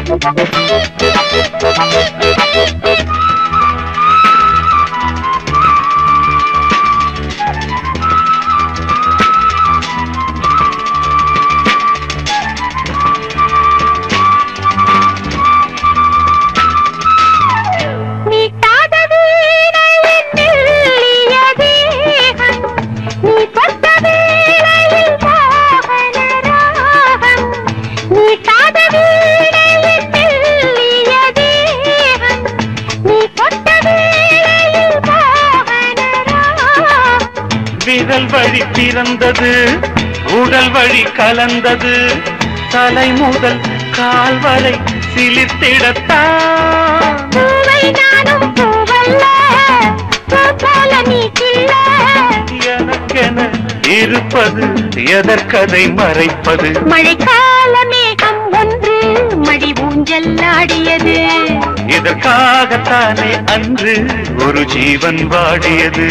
C: நீட்டாத வீணையின் மெல்லிய தேகம், நீ தொட்ட வேளையில் மோகன ராகம். நீட்டாத வீணையின் மெல்லிய தேகம், நீ தொட்ட வேளையில் மோகன ராகம்.
B: விரல் வழி பிறந்தது உடல் வழி கலந்தது தலை முதல் கால் வரை சிலித்திடத்தான்
C: பூவை நானும் பூவல்ல, பூ போல நீ கிள்ள.
B: எனக்கென இருப்பது எதற்கதை மறைப்பது
C: மழைக்கால மேகம் ஒன்று மடி ஊஞ்சல் ஆடியது
B: இதற்காகத்தானே அன்று ஒரு ஜீவன் வாடியது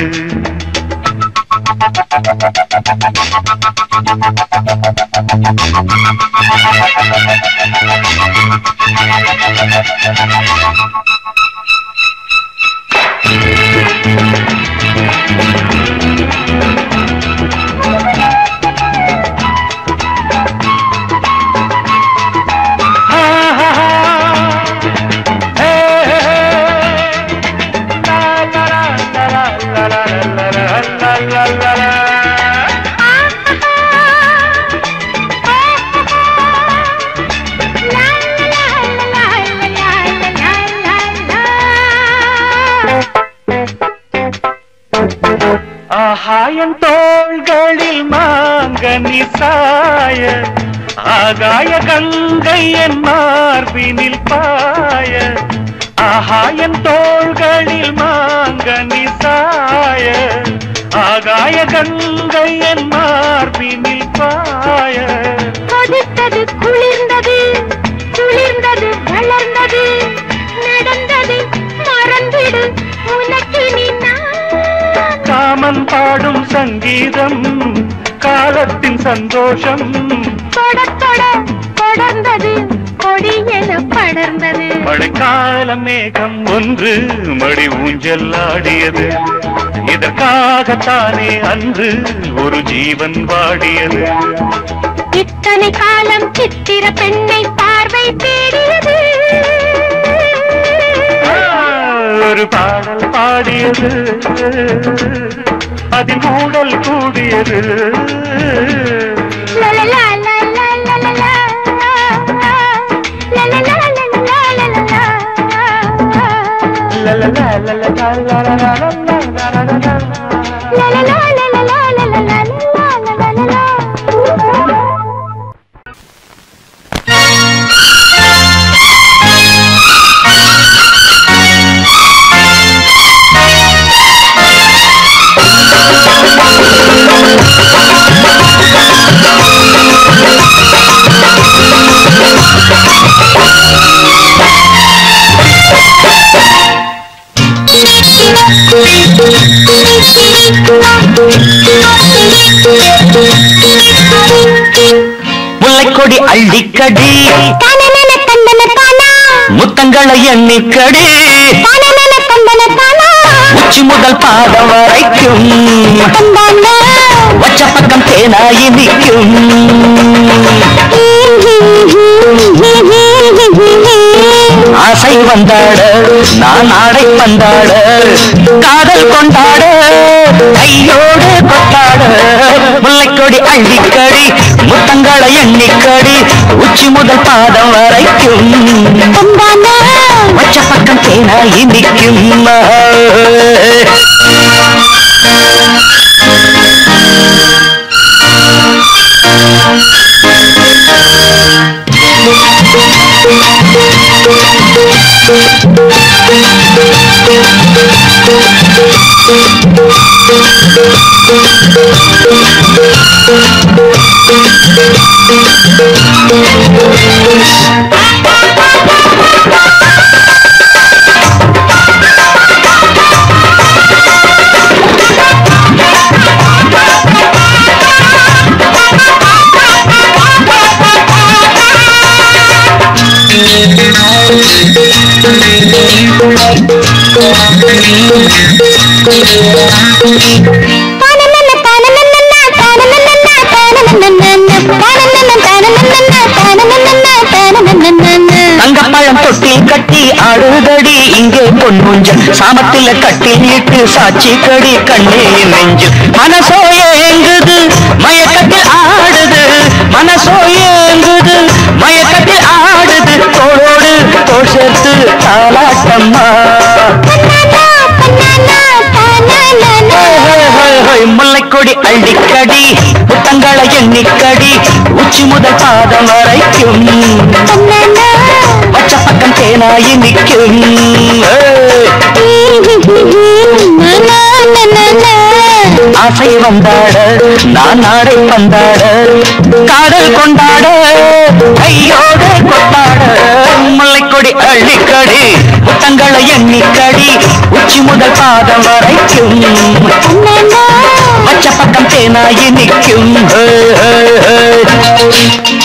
B: ஆகாயன் தோள்களில் மாங்கனி சாய ஆகாய கங்கை என் மார்பினில் பாய ஆகாயன் தோள்களில் மாங்கனி சாய ஆகாய கங்கை என் மார்பினில் பாய
C: கொதித்தது குளிர்ந்தது குளிர்ந்தது வளர்ந்தது நடந்தது மறந்திடு உனக்கு நீ நான்
B: காமன் பாடும் சங்கீதம் காலத்தின் சந்தோஷம்
C: தொட தொட தொடர்ந்தது கொடி என படர்ந்தது
B: மழைக்கால மேகம் ஒன்று மடி ஊஞ்சல் ஆடியது இதற்காகத்தானே அன்று ஒரு ஜீவன் வாடியது
C: இத்தனை காலம் சித்திர பெண்ணை பார்வை தேடியது
B: ஒரு பாடல் பாடியது அதில் ஊடல் கூடியது
C: லலலா, லலலா, லலலா. லலலா, லலலா, லலலா.
B: லலலா, லலலா, லலலா, லலலா.
C: லலலா, லலலா, லலலா, லலலா.
E: முல்லைக்கொடி அள்ளிக்கடி
C: தனனன தந்தன தானா,
E: முத்தங்களை எண்ணிக்கடி
C: தனனன தந்தன தானா.
E: உச்சி முதல் பாதம் வரைக்கும்
C: தந்தானா.
E: வச்ச பக்கம் தேனாயி நிற்கும் ஆசை வந்தாட நான் ஆடை பந்தாட காதல் கொண்டாட கையோடு கொண்டாட முல்லைக்கொடி அள்ளிக்கடி முத்தங்களை எண்ணிக்கடி உச்சி முதல் பாதம் வரைக்கும்
C: தந்தானா.
E: வச்ச பக்கம் தேனாயி நிற்கும் தங்கப்பழம் தொட்டி கட்டி ஆடுதடி இங்கே பொன்முஞ்சல் சாமத்தில கட்டில் இட்டு சாட்சி கடி கண்ணே நெஞ்சு மனசோ ஏங்குது மயக்கத்தில் ஆடுது மனசோ ஏங்குது மயக்கத்தில் ஆடுது தோளோடு தோள் சேர்த்து தாளாட்டம்மா முல்லைக்கொடி அள்ளிக்கடி புத்தங்களை எண்ணிக்கடி உச்சி முதல் பாதம் வரைக்கும் பச்சை பக்கம் தேனாயி நிற்கும் ஆசை வந்தாட நான் நாடை வந்தாட காதல் கொண்டாட கையோடு கொண்டாட முல்லைக்கொடி அள்ளிக்கடி புத்தங்களை எண்ணிக்கடி உச்சி முதல் பாதம் வரைக்கும் பச்சை பக்கம் தேனாயி நிற்கும் ஹே, ஹே, ஹே.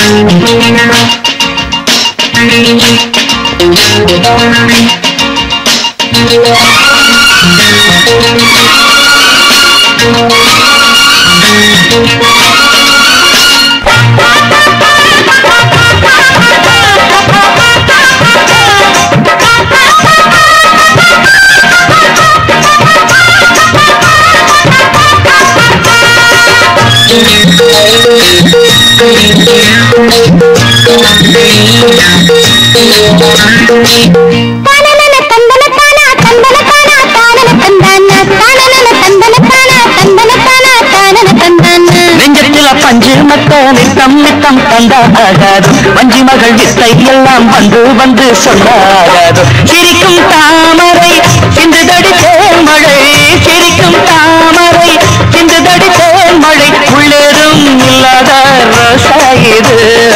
E: நெஞ்சத்தில பஞ்சு மத்த நித்தம் நித்தம் தந்தாகாது வஞ்சி மகள் வித்தை எல்லாம் வந்து வந்து சொல்லாகாது சிரிக்கும் தாமரை சிந்துதடி தேன்மழை சிரிக்கும் தாமரை சிந்துதடி தேன்மழை உள்ளேதும் இல்லாத ரசாயுது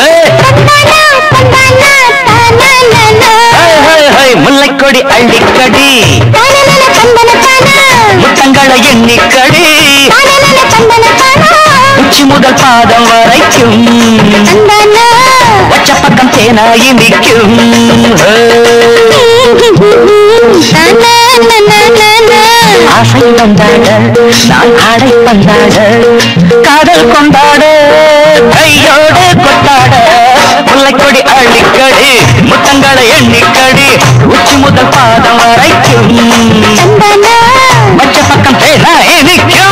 E: முல்லைக்கொடி அள்ளிக்கடி முத்தங்களை எண்ணிக்கடி உச்சி முதல் பாதம் வரைக்கும் பச்சை பக்கம் தேனாயி நிற்கும் ஆசை வந்தாட நான் ஆடை வந்தாட காதல் கொண்டாட கையோடு கொண்டாட முல்லைக்கொடி அள்ளிக்கடி முத்தங்களை எண்ணிக்கடி உச்சி முதல் பாதம் வரைக்கும் பச்சை பக்கம் தேனாயி நிற்கும்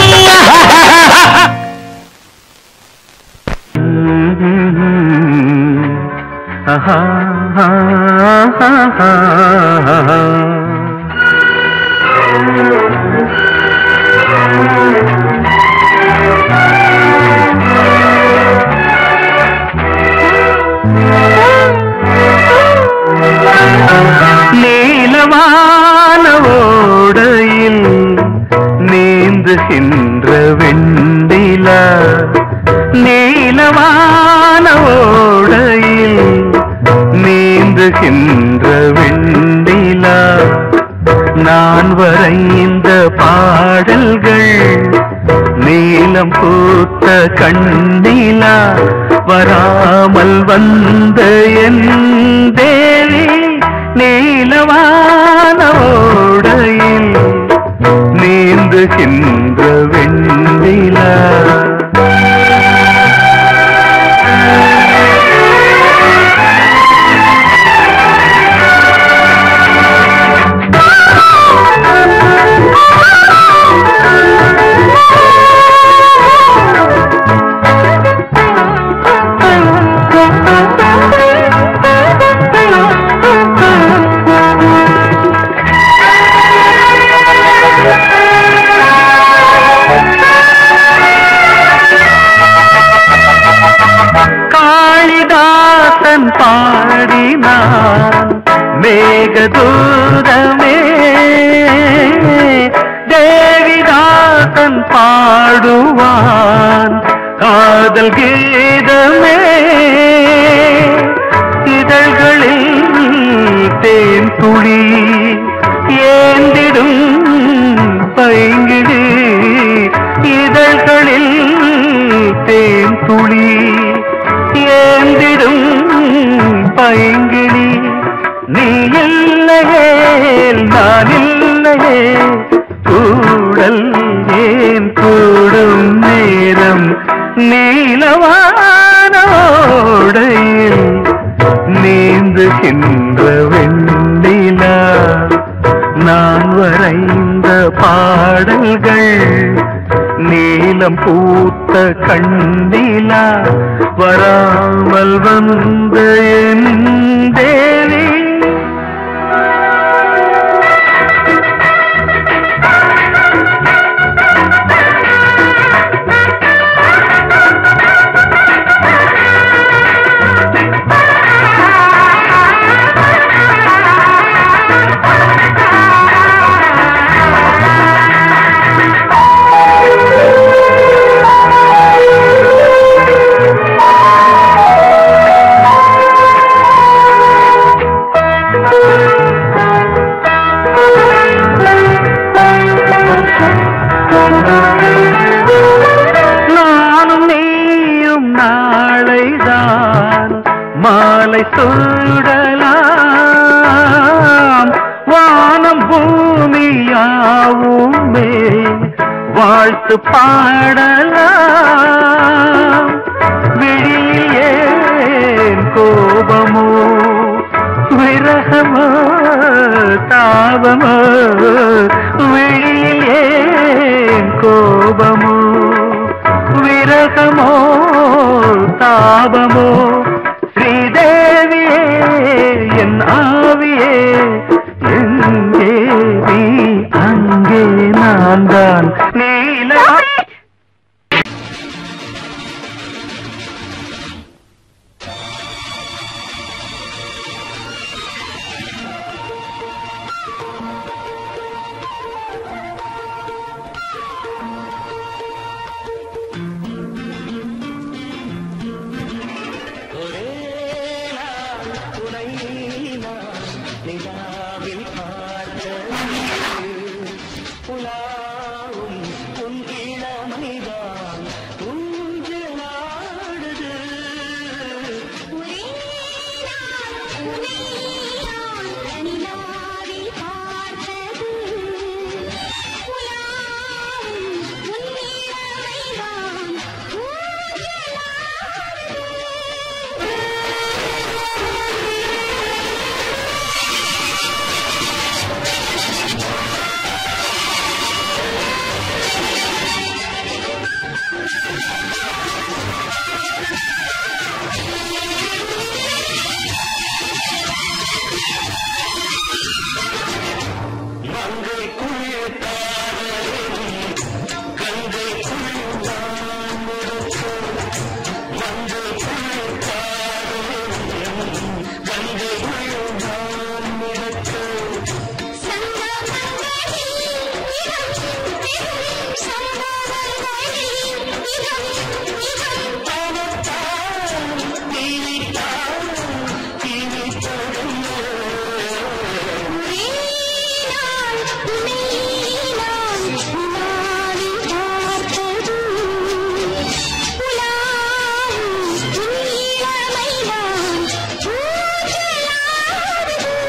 B: நீலவான ஓடையில் நீந்துகின்ற வெண்டிலா நீலவான ஓடையில் நீந்துகின்ற வெண்டிலா நான் வரைந்த பாடல்கள் நீலம் பூத்த கண்ணிலா வராமல் வந்த என் தேவி நீலவான ஓடையில் நீந்துகின்ற வெண்ணிலா காளிதாசன் பாடினான் மேகதூதமே தேவிதாசன் பாடுவான் காதல் கீதமே இதழ்களில் தேன் துளி ஏந்திடும் பைங்கிடு இதழ்களில் தேன் துளி ஏந்திடும் பைங்கிடு இல்லையே நான் இல்லையே கூடல் ஏன் கூடும் நேரம் நீலவானோடையில் நீந்துகின்ற வெண்ணிலா நான் வரைந்த பாடல்கள் நீலம் பூத்த கண்ணிலா வராமல் வந்த என் தேவி நானும் நீயும் நாளைதான் மாலை சூடலாம் வானம் பூமியாவுமே வாழ்த்து பாடலாம் விழியில் ஏன் கோபமோ விரகமோ தாபமோ விழியில் ஏன் கோபமோ விரகமோ தாபமோ ஸ்ரீதேவியே என் ஆவியே எங்கே நீ அங்கே நான் தான் நீல
C: உன் இளமைதான் ஊஞ்சலாடுது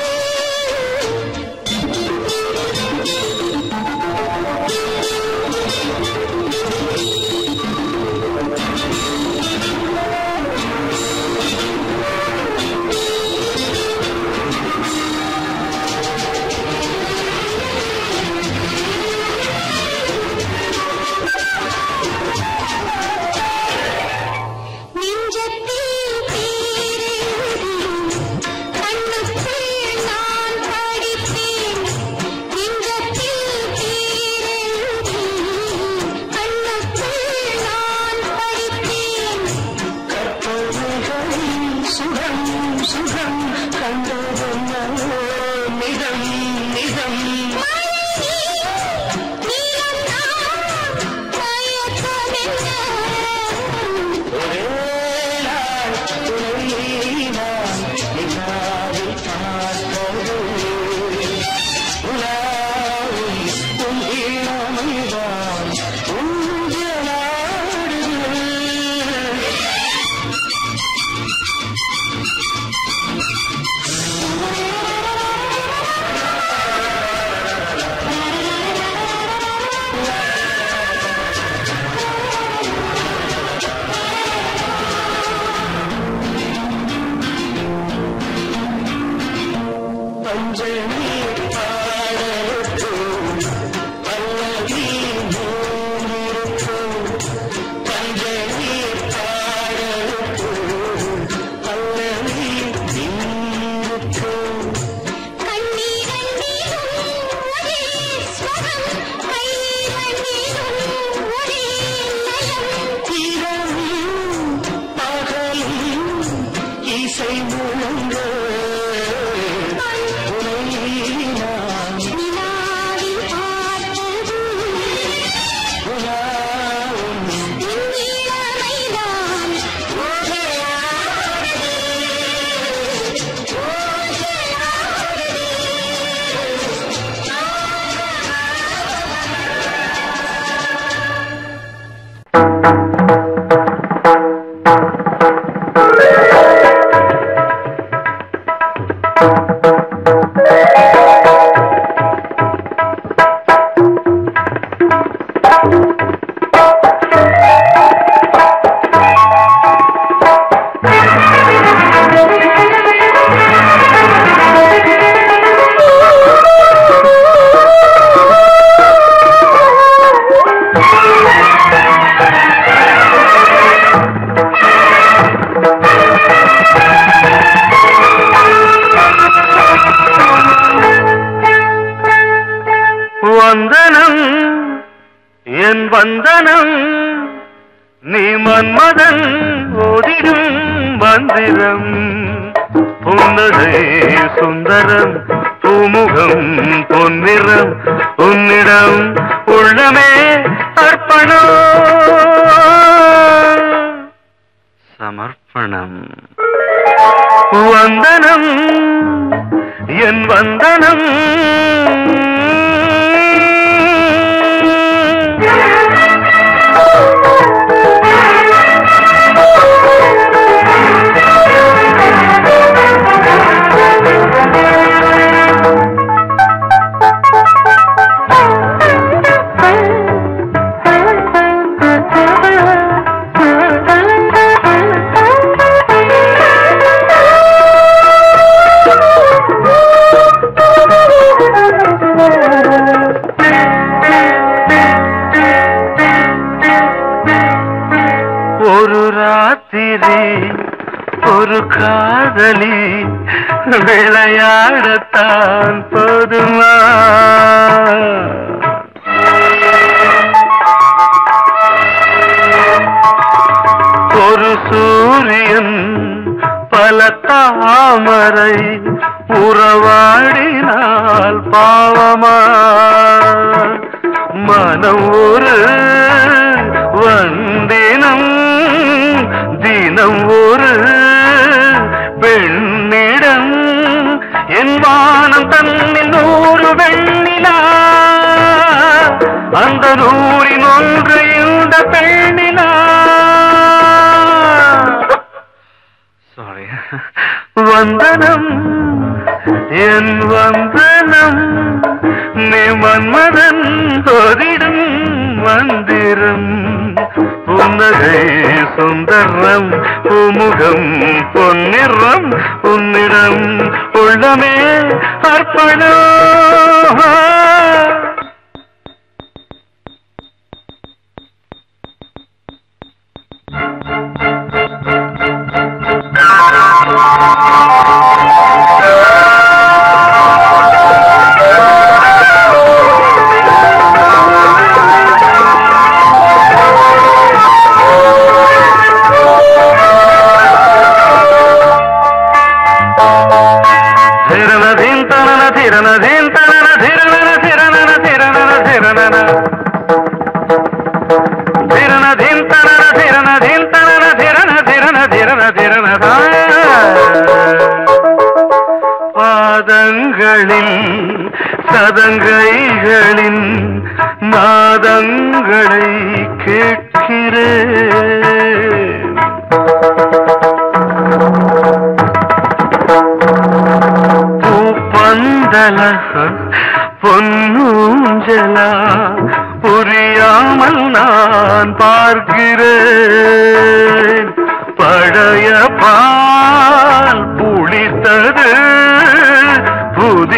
B: வந்தனம் என் வந்தனம் நீ மன்மதன் ஓதிடும் மந்திரம் புன்னகை சுந்தரம் பூமுகம் பொன்னிறம் உன்னிடம் உள்ளமே அர்ப்பணம் சமர்ப்பணம் வந்தனம் என் வந்தனம் ஒரு ராத்திரி ஒரு காதலி விளையாடத்தான் போதுமா ஒரு சூரியன் பல தாமரை உறவாடினால் பாவமா மனம் ஒரு வந்தினம் தினம் ஒரு பெண்ணிடம் என் வானம் தன்னில் நூறு வெண்ணிலா அந்த நூறின் ஒன்று இந்த பெண்ணிலா சாரி வந்தனம் என் வந்தனம் நீ மன்மதன் தொதிடும் மந்திரம் புன்னகை சுந்தரம் பூமுகம் பொன்னிறம் உன்னிடம் உள்ளமே அர்ப்பணம் ధిరనధీం తనన ధిరనధీం తనన ధిరనన ధిరనన ధిరనన ధిరనన ధిరనధీం తనన ధిరనధీం తనన ధిరన ధిరన ధిరన ధిరన பாதங்களில் சதங்கைகளின் நாதங்களை கேட்கிறேன் பூப்பந்தல பொன்னூஞ்சல புரியாமல் நான் பார்க்கிறேன் பழைய பால் புளித்தது புது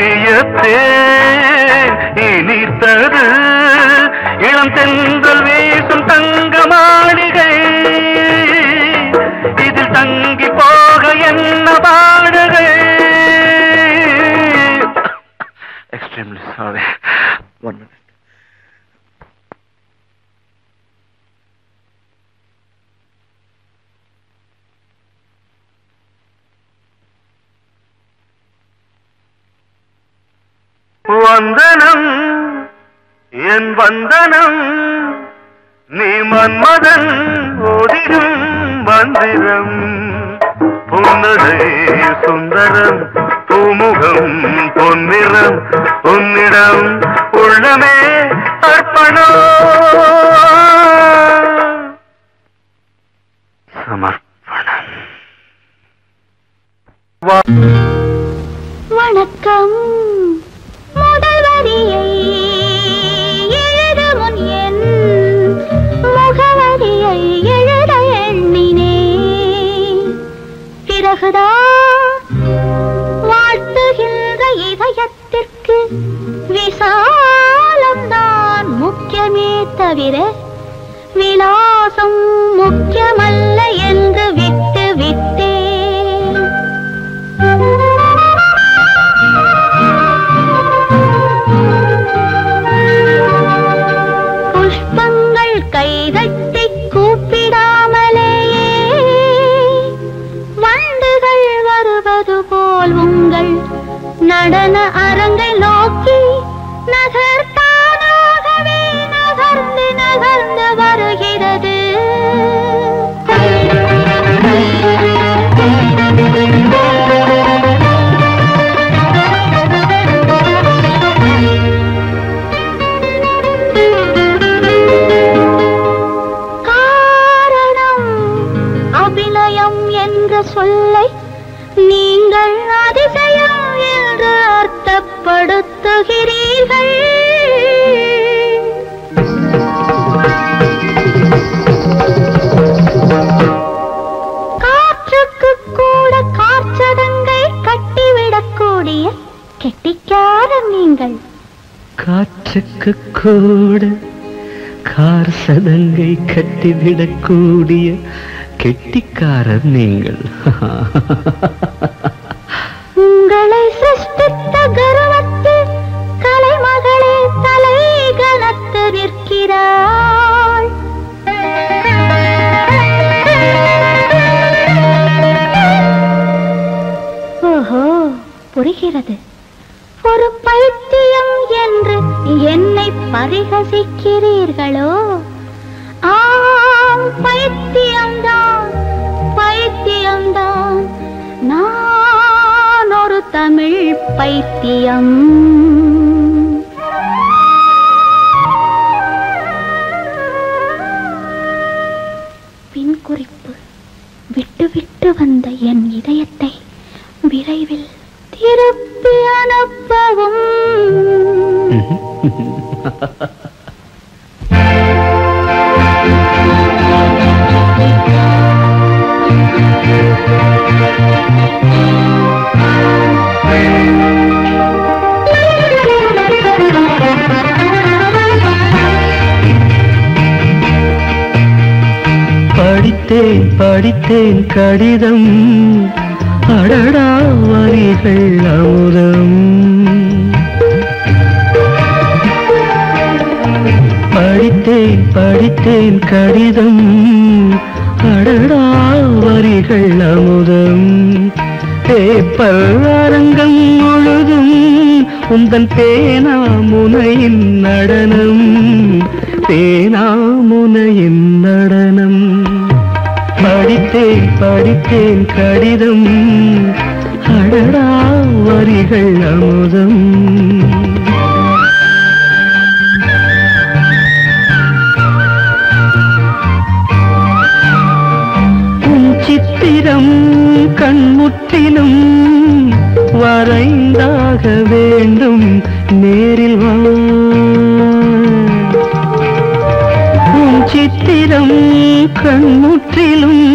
B: தேன் இனித்தது இளம் தென்றல் வீசும் தங்க மாளிகை இதில் தங்கி போக என்ன பாடுகை எக்ஸ்ட்ரீம்லி சாரி ஒன் மினிட் வந்தனம் என் வந்தனம் நீ மன்மதன் ஓடிடும் மந்திரம் புன்னகை சுந்தரம் பூமுகம் பொன்னிறம் உன்னிடம் உள்ளமே அர்ப்பணம் சமர்ப்பணம்
C: வணக்கம் முதல் வரியை எழுத முன் என் முகவரியை எழுத எண்ணினேன் பிறகுதான் வாழ்த்துகின்ற இதயத்திற்கு விசாலம் தான் முக்கியமே தவிர விலாசம் முக்கியமல்ல என்று விட்டு விட்டேன் புஷ்பங்கள் கைதட்டி கூப்பிடாமலேயே வண்டுகள் வருவது போல் உங்கள் நடன அரங்கை நோக்கி நகர்த்தானாகவே நகர்ந்து நகர்ந்து வருகிறது காரணம் அபிநயம் என்ற சொல்லை நீங்கள் அதிசயம் என்று அர்த்தப்படுத்துகிறீர்கள் காற்றுக்கு கூட காற்றடங்கை கட்டிவிடக்கூடிய கெட்டிக்காரன் நீங்கள்
I: காற்றுக்கு கூட கார் சதங்கை கட்டிவிடக்கூடிய கெட்டிக்காரர் நீங்கள்
C: உங்களை சிருஷ்டித்த கர்வத்தில் கலைமகளே தலை கனத்து நிற்கிறாள் ஓஹோ புரிகிறது ஒரு பைத்தியம் என்று என்னை பரிகசிக்கிறீர்களோ ஆம் பைத்தியம்தான் பைத்தியம்தான் நான் ஒரு தமிழ் பைத்தியம் பின் குறிப்பு விட்டு விட்டு வந்த என் இதயத்தை விரைவில் திருப்பி அனுப்பவும்
I: படித்தேன் படித்தேன் கடிதம் அடடா வரிகள் அமுதம் படித்தேன் படித்தேன் கடிதம் அடடா வரிகள் அமுதம் பேப்பர் அரங்கம் முழுதும் உந்தன் பேனா முனையின் நடனம் பேனா முனையின் நடனம் படித்தேன் படித்தேன் கடிதம் அடடா வரிகள் அமுதம் உன் சித்திரம் கண்முற்றிலும் வரைந்தாக வேண்டும் நேரில் வா உன் சித்திரம் கண்முற்றிலும்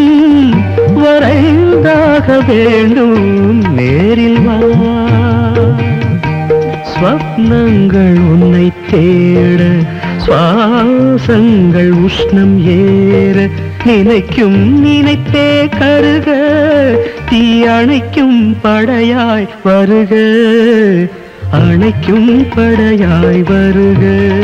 I: வரைந்தாக வேண்டும் நேரில் வா ஸ்வப்னங்கள் உன்னை தேட சுவாசங்கள் உஷ்ணம் ஏற நினைக்கும் நினைத்தே கருக தீ அணைக்கும் படையாய் வருக அணைக்கும் படையாய் வருக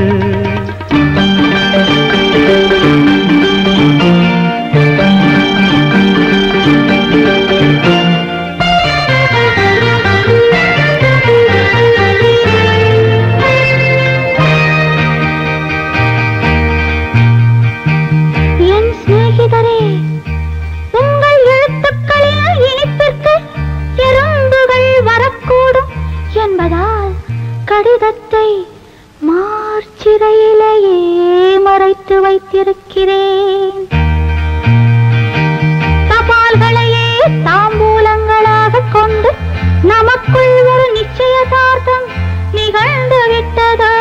C: என் சிநேகிதரே உங்கள் எழுத்துக்களில் இனிப்பிற்கு எறும்புகள் வரக்கூடும் என்பதால் கடிதத்தை மார்ச்சிறையிலேயே மறைத்து வைத்திருக்கிறேன் தபால்களையே தாம்பூலங்களாக கொண்டு நமக்குள் ஒரு நிச்சயதார்த்தம் நிகழ்ந்து விட்டதோ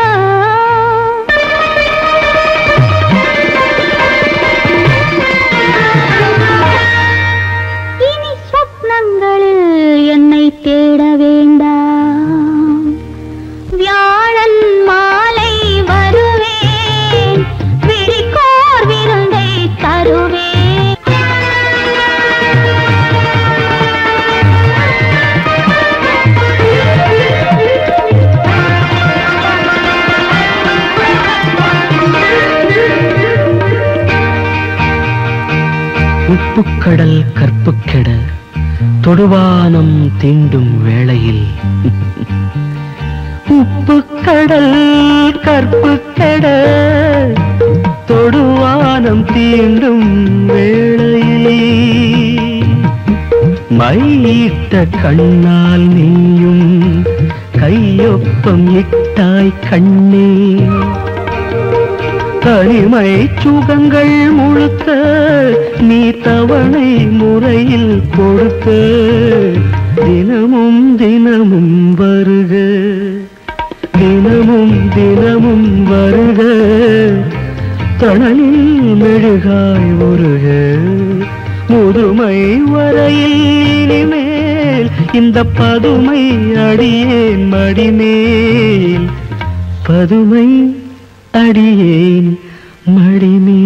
C: இனி சொப்னங்களில் என்னை தேட வேண்டாம் வியாழன் மாலை வருவேன் விழிக்கோர் விருந்தை தருவேன்
I: உப்புக்கடல் கற்புக்கெட தொடுவானம் தீண்டும் வேளையில் உப்புக்கடல் கற்புக்கெட தொடுவானம் தீண்டும் வேளையில் மையிட்ட கண்ணால் நீயும் கையொப்பம் இட்டாய் கண்ணே தனிமை சுகங்கள் முழுக்க நீ தவணை முறையில் கொடுக்க தினமும் தினமும் வருக தினமும் தினமும் வருக தணலில் மெழுகாய் உருக முதுமை வரையில் இனிமேல் இந்த பதுமை அடியேன் மடிமேல் பதுமை அடியேன் மடிமே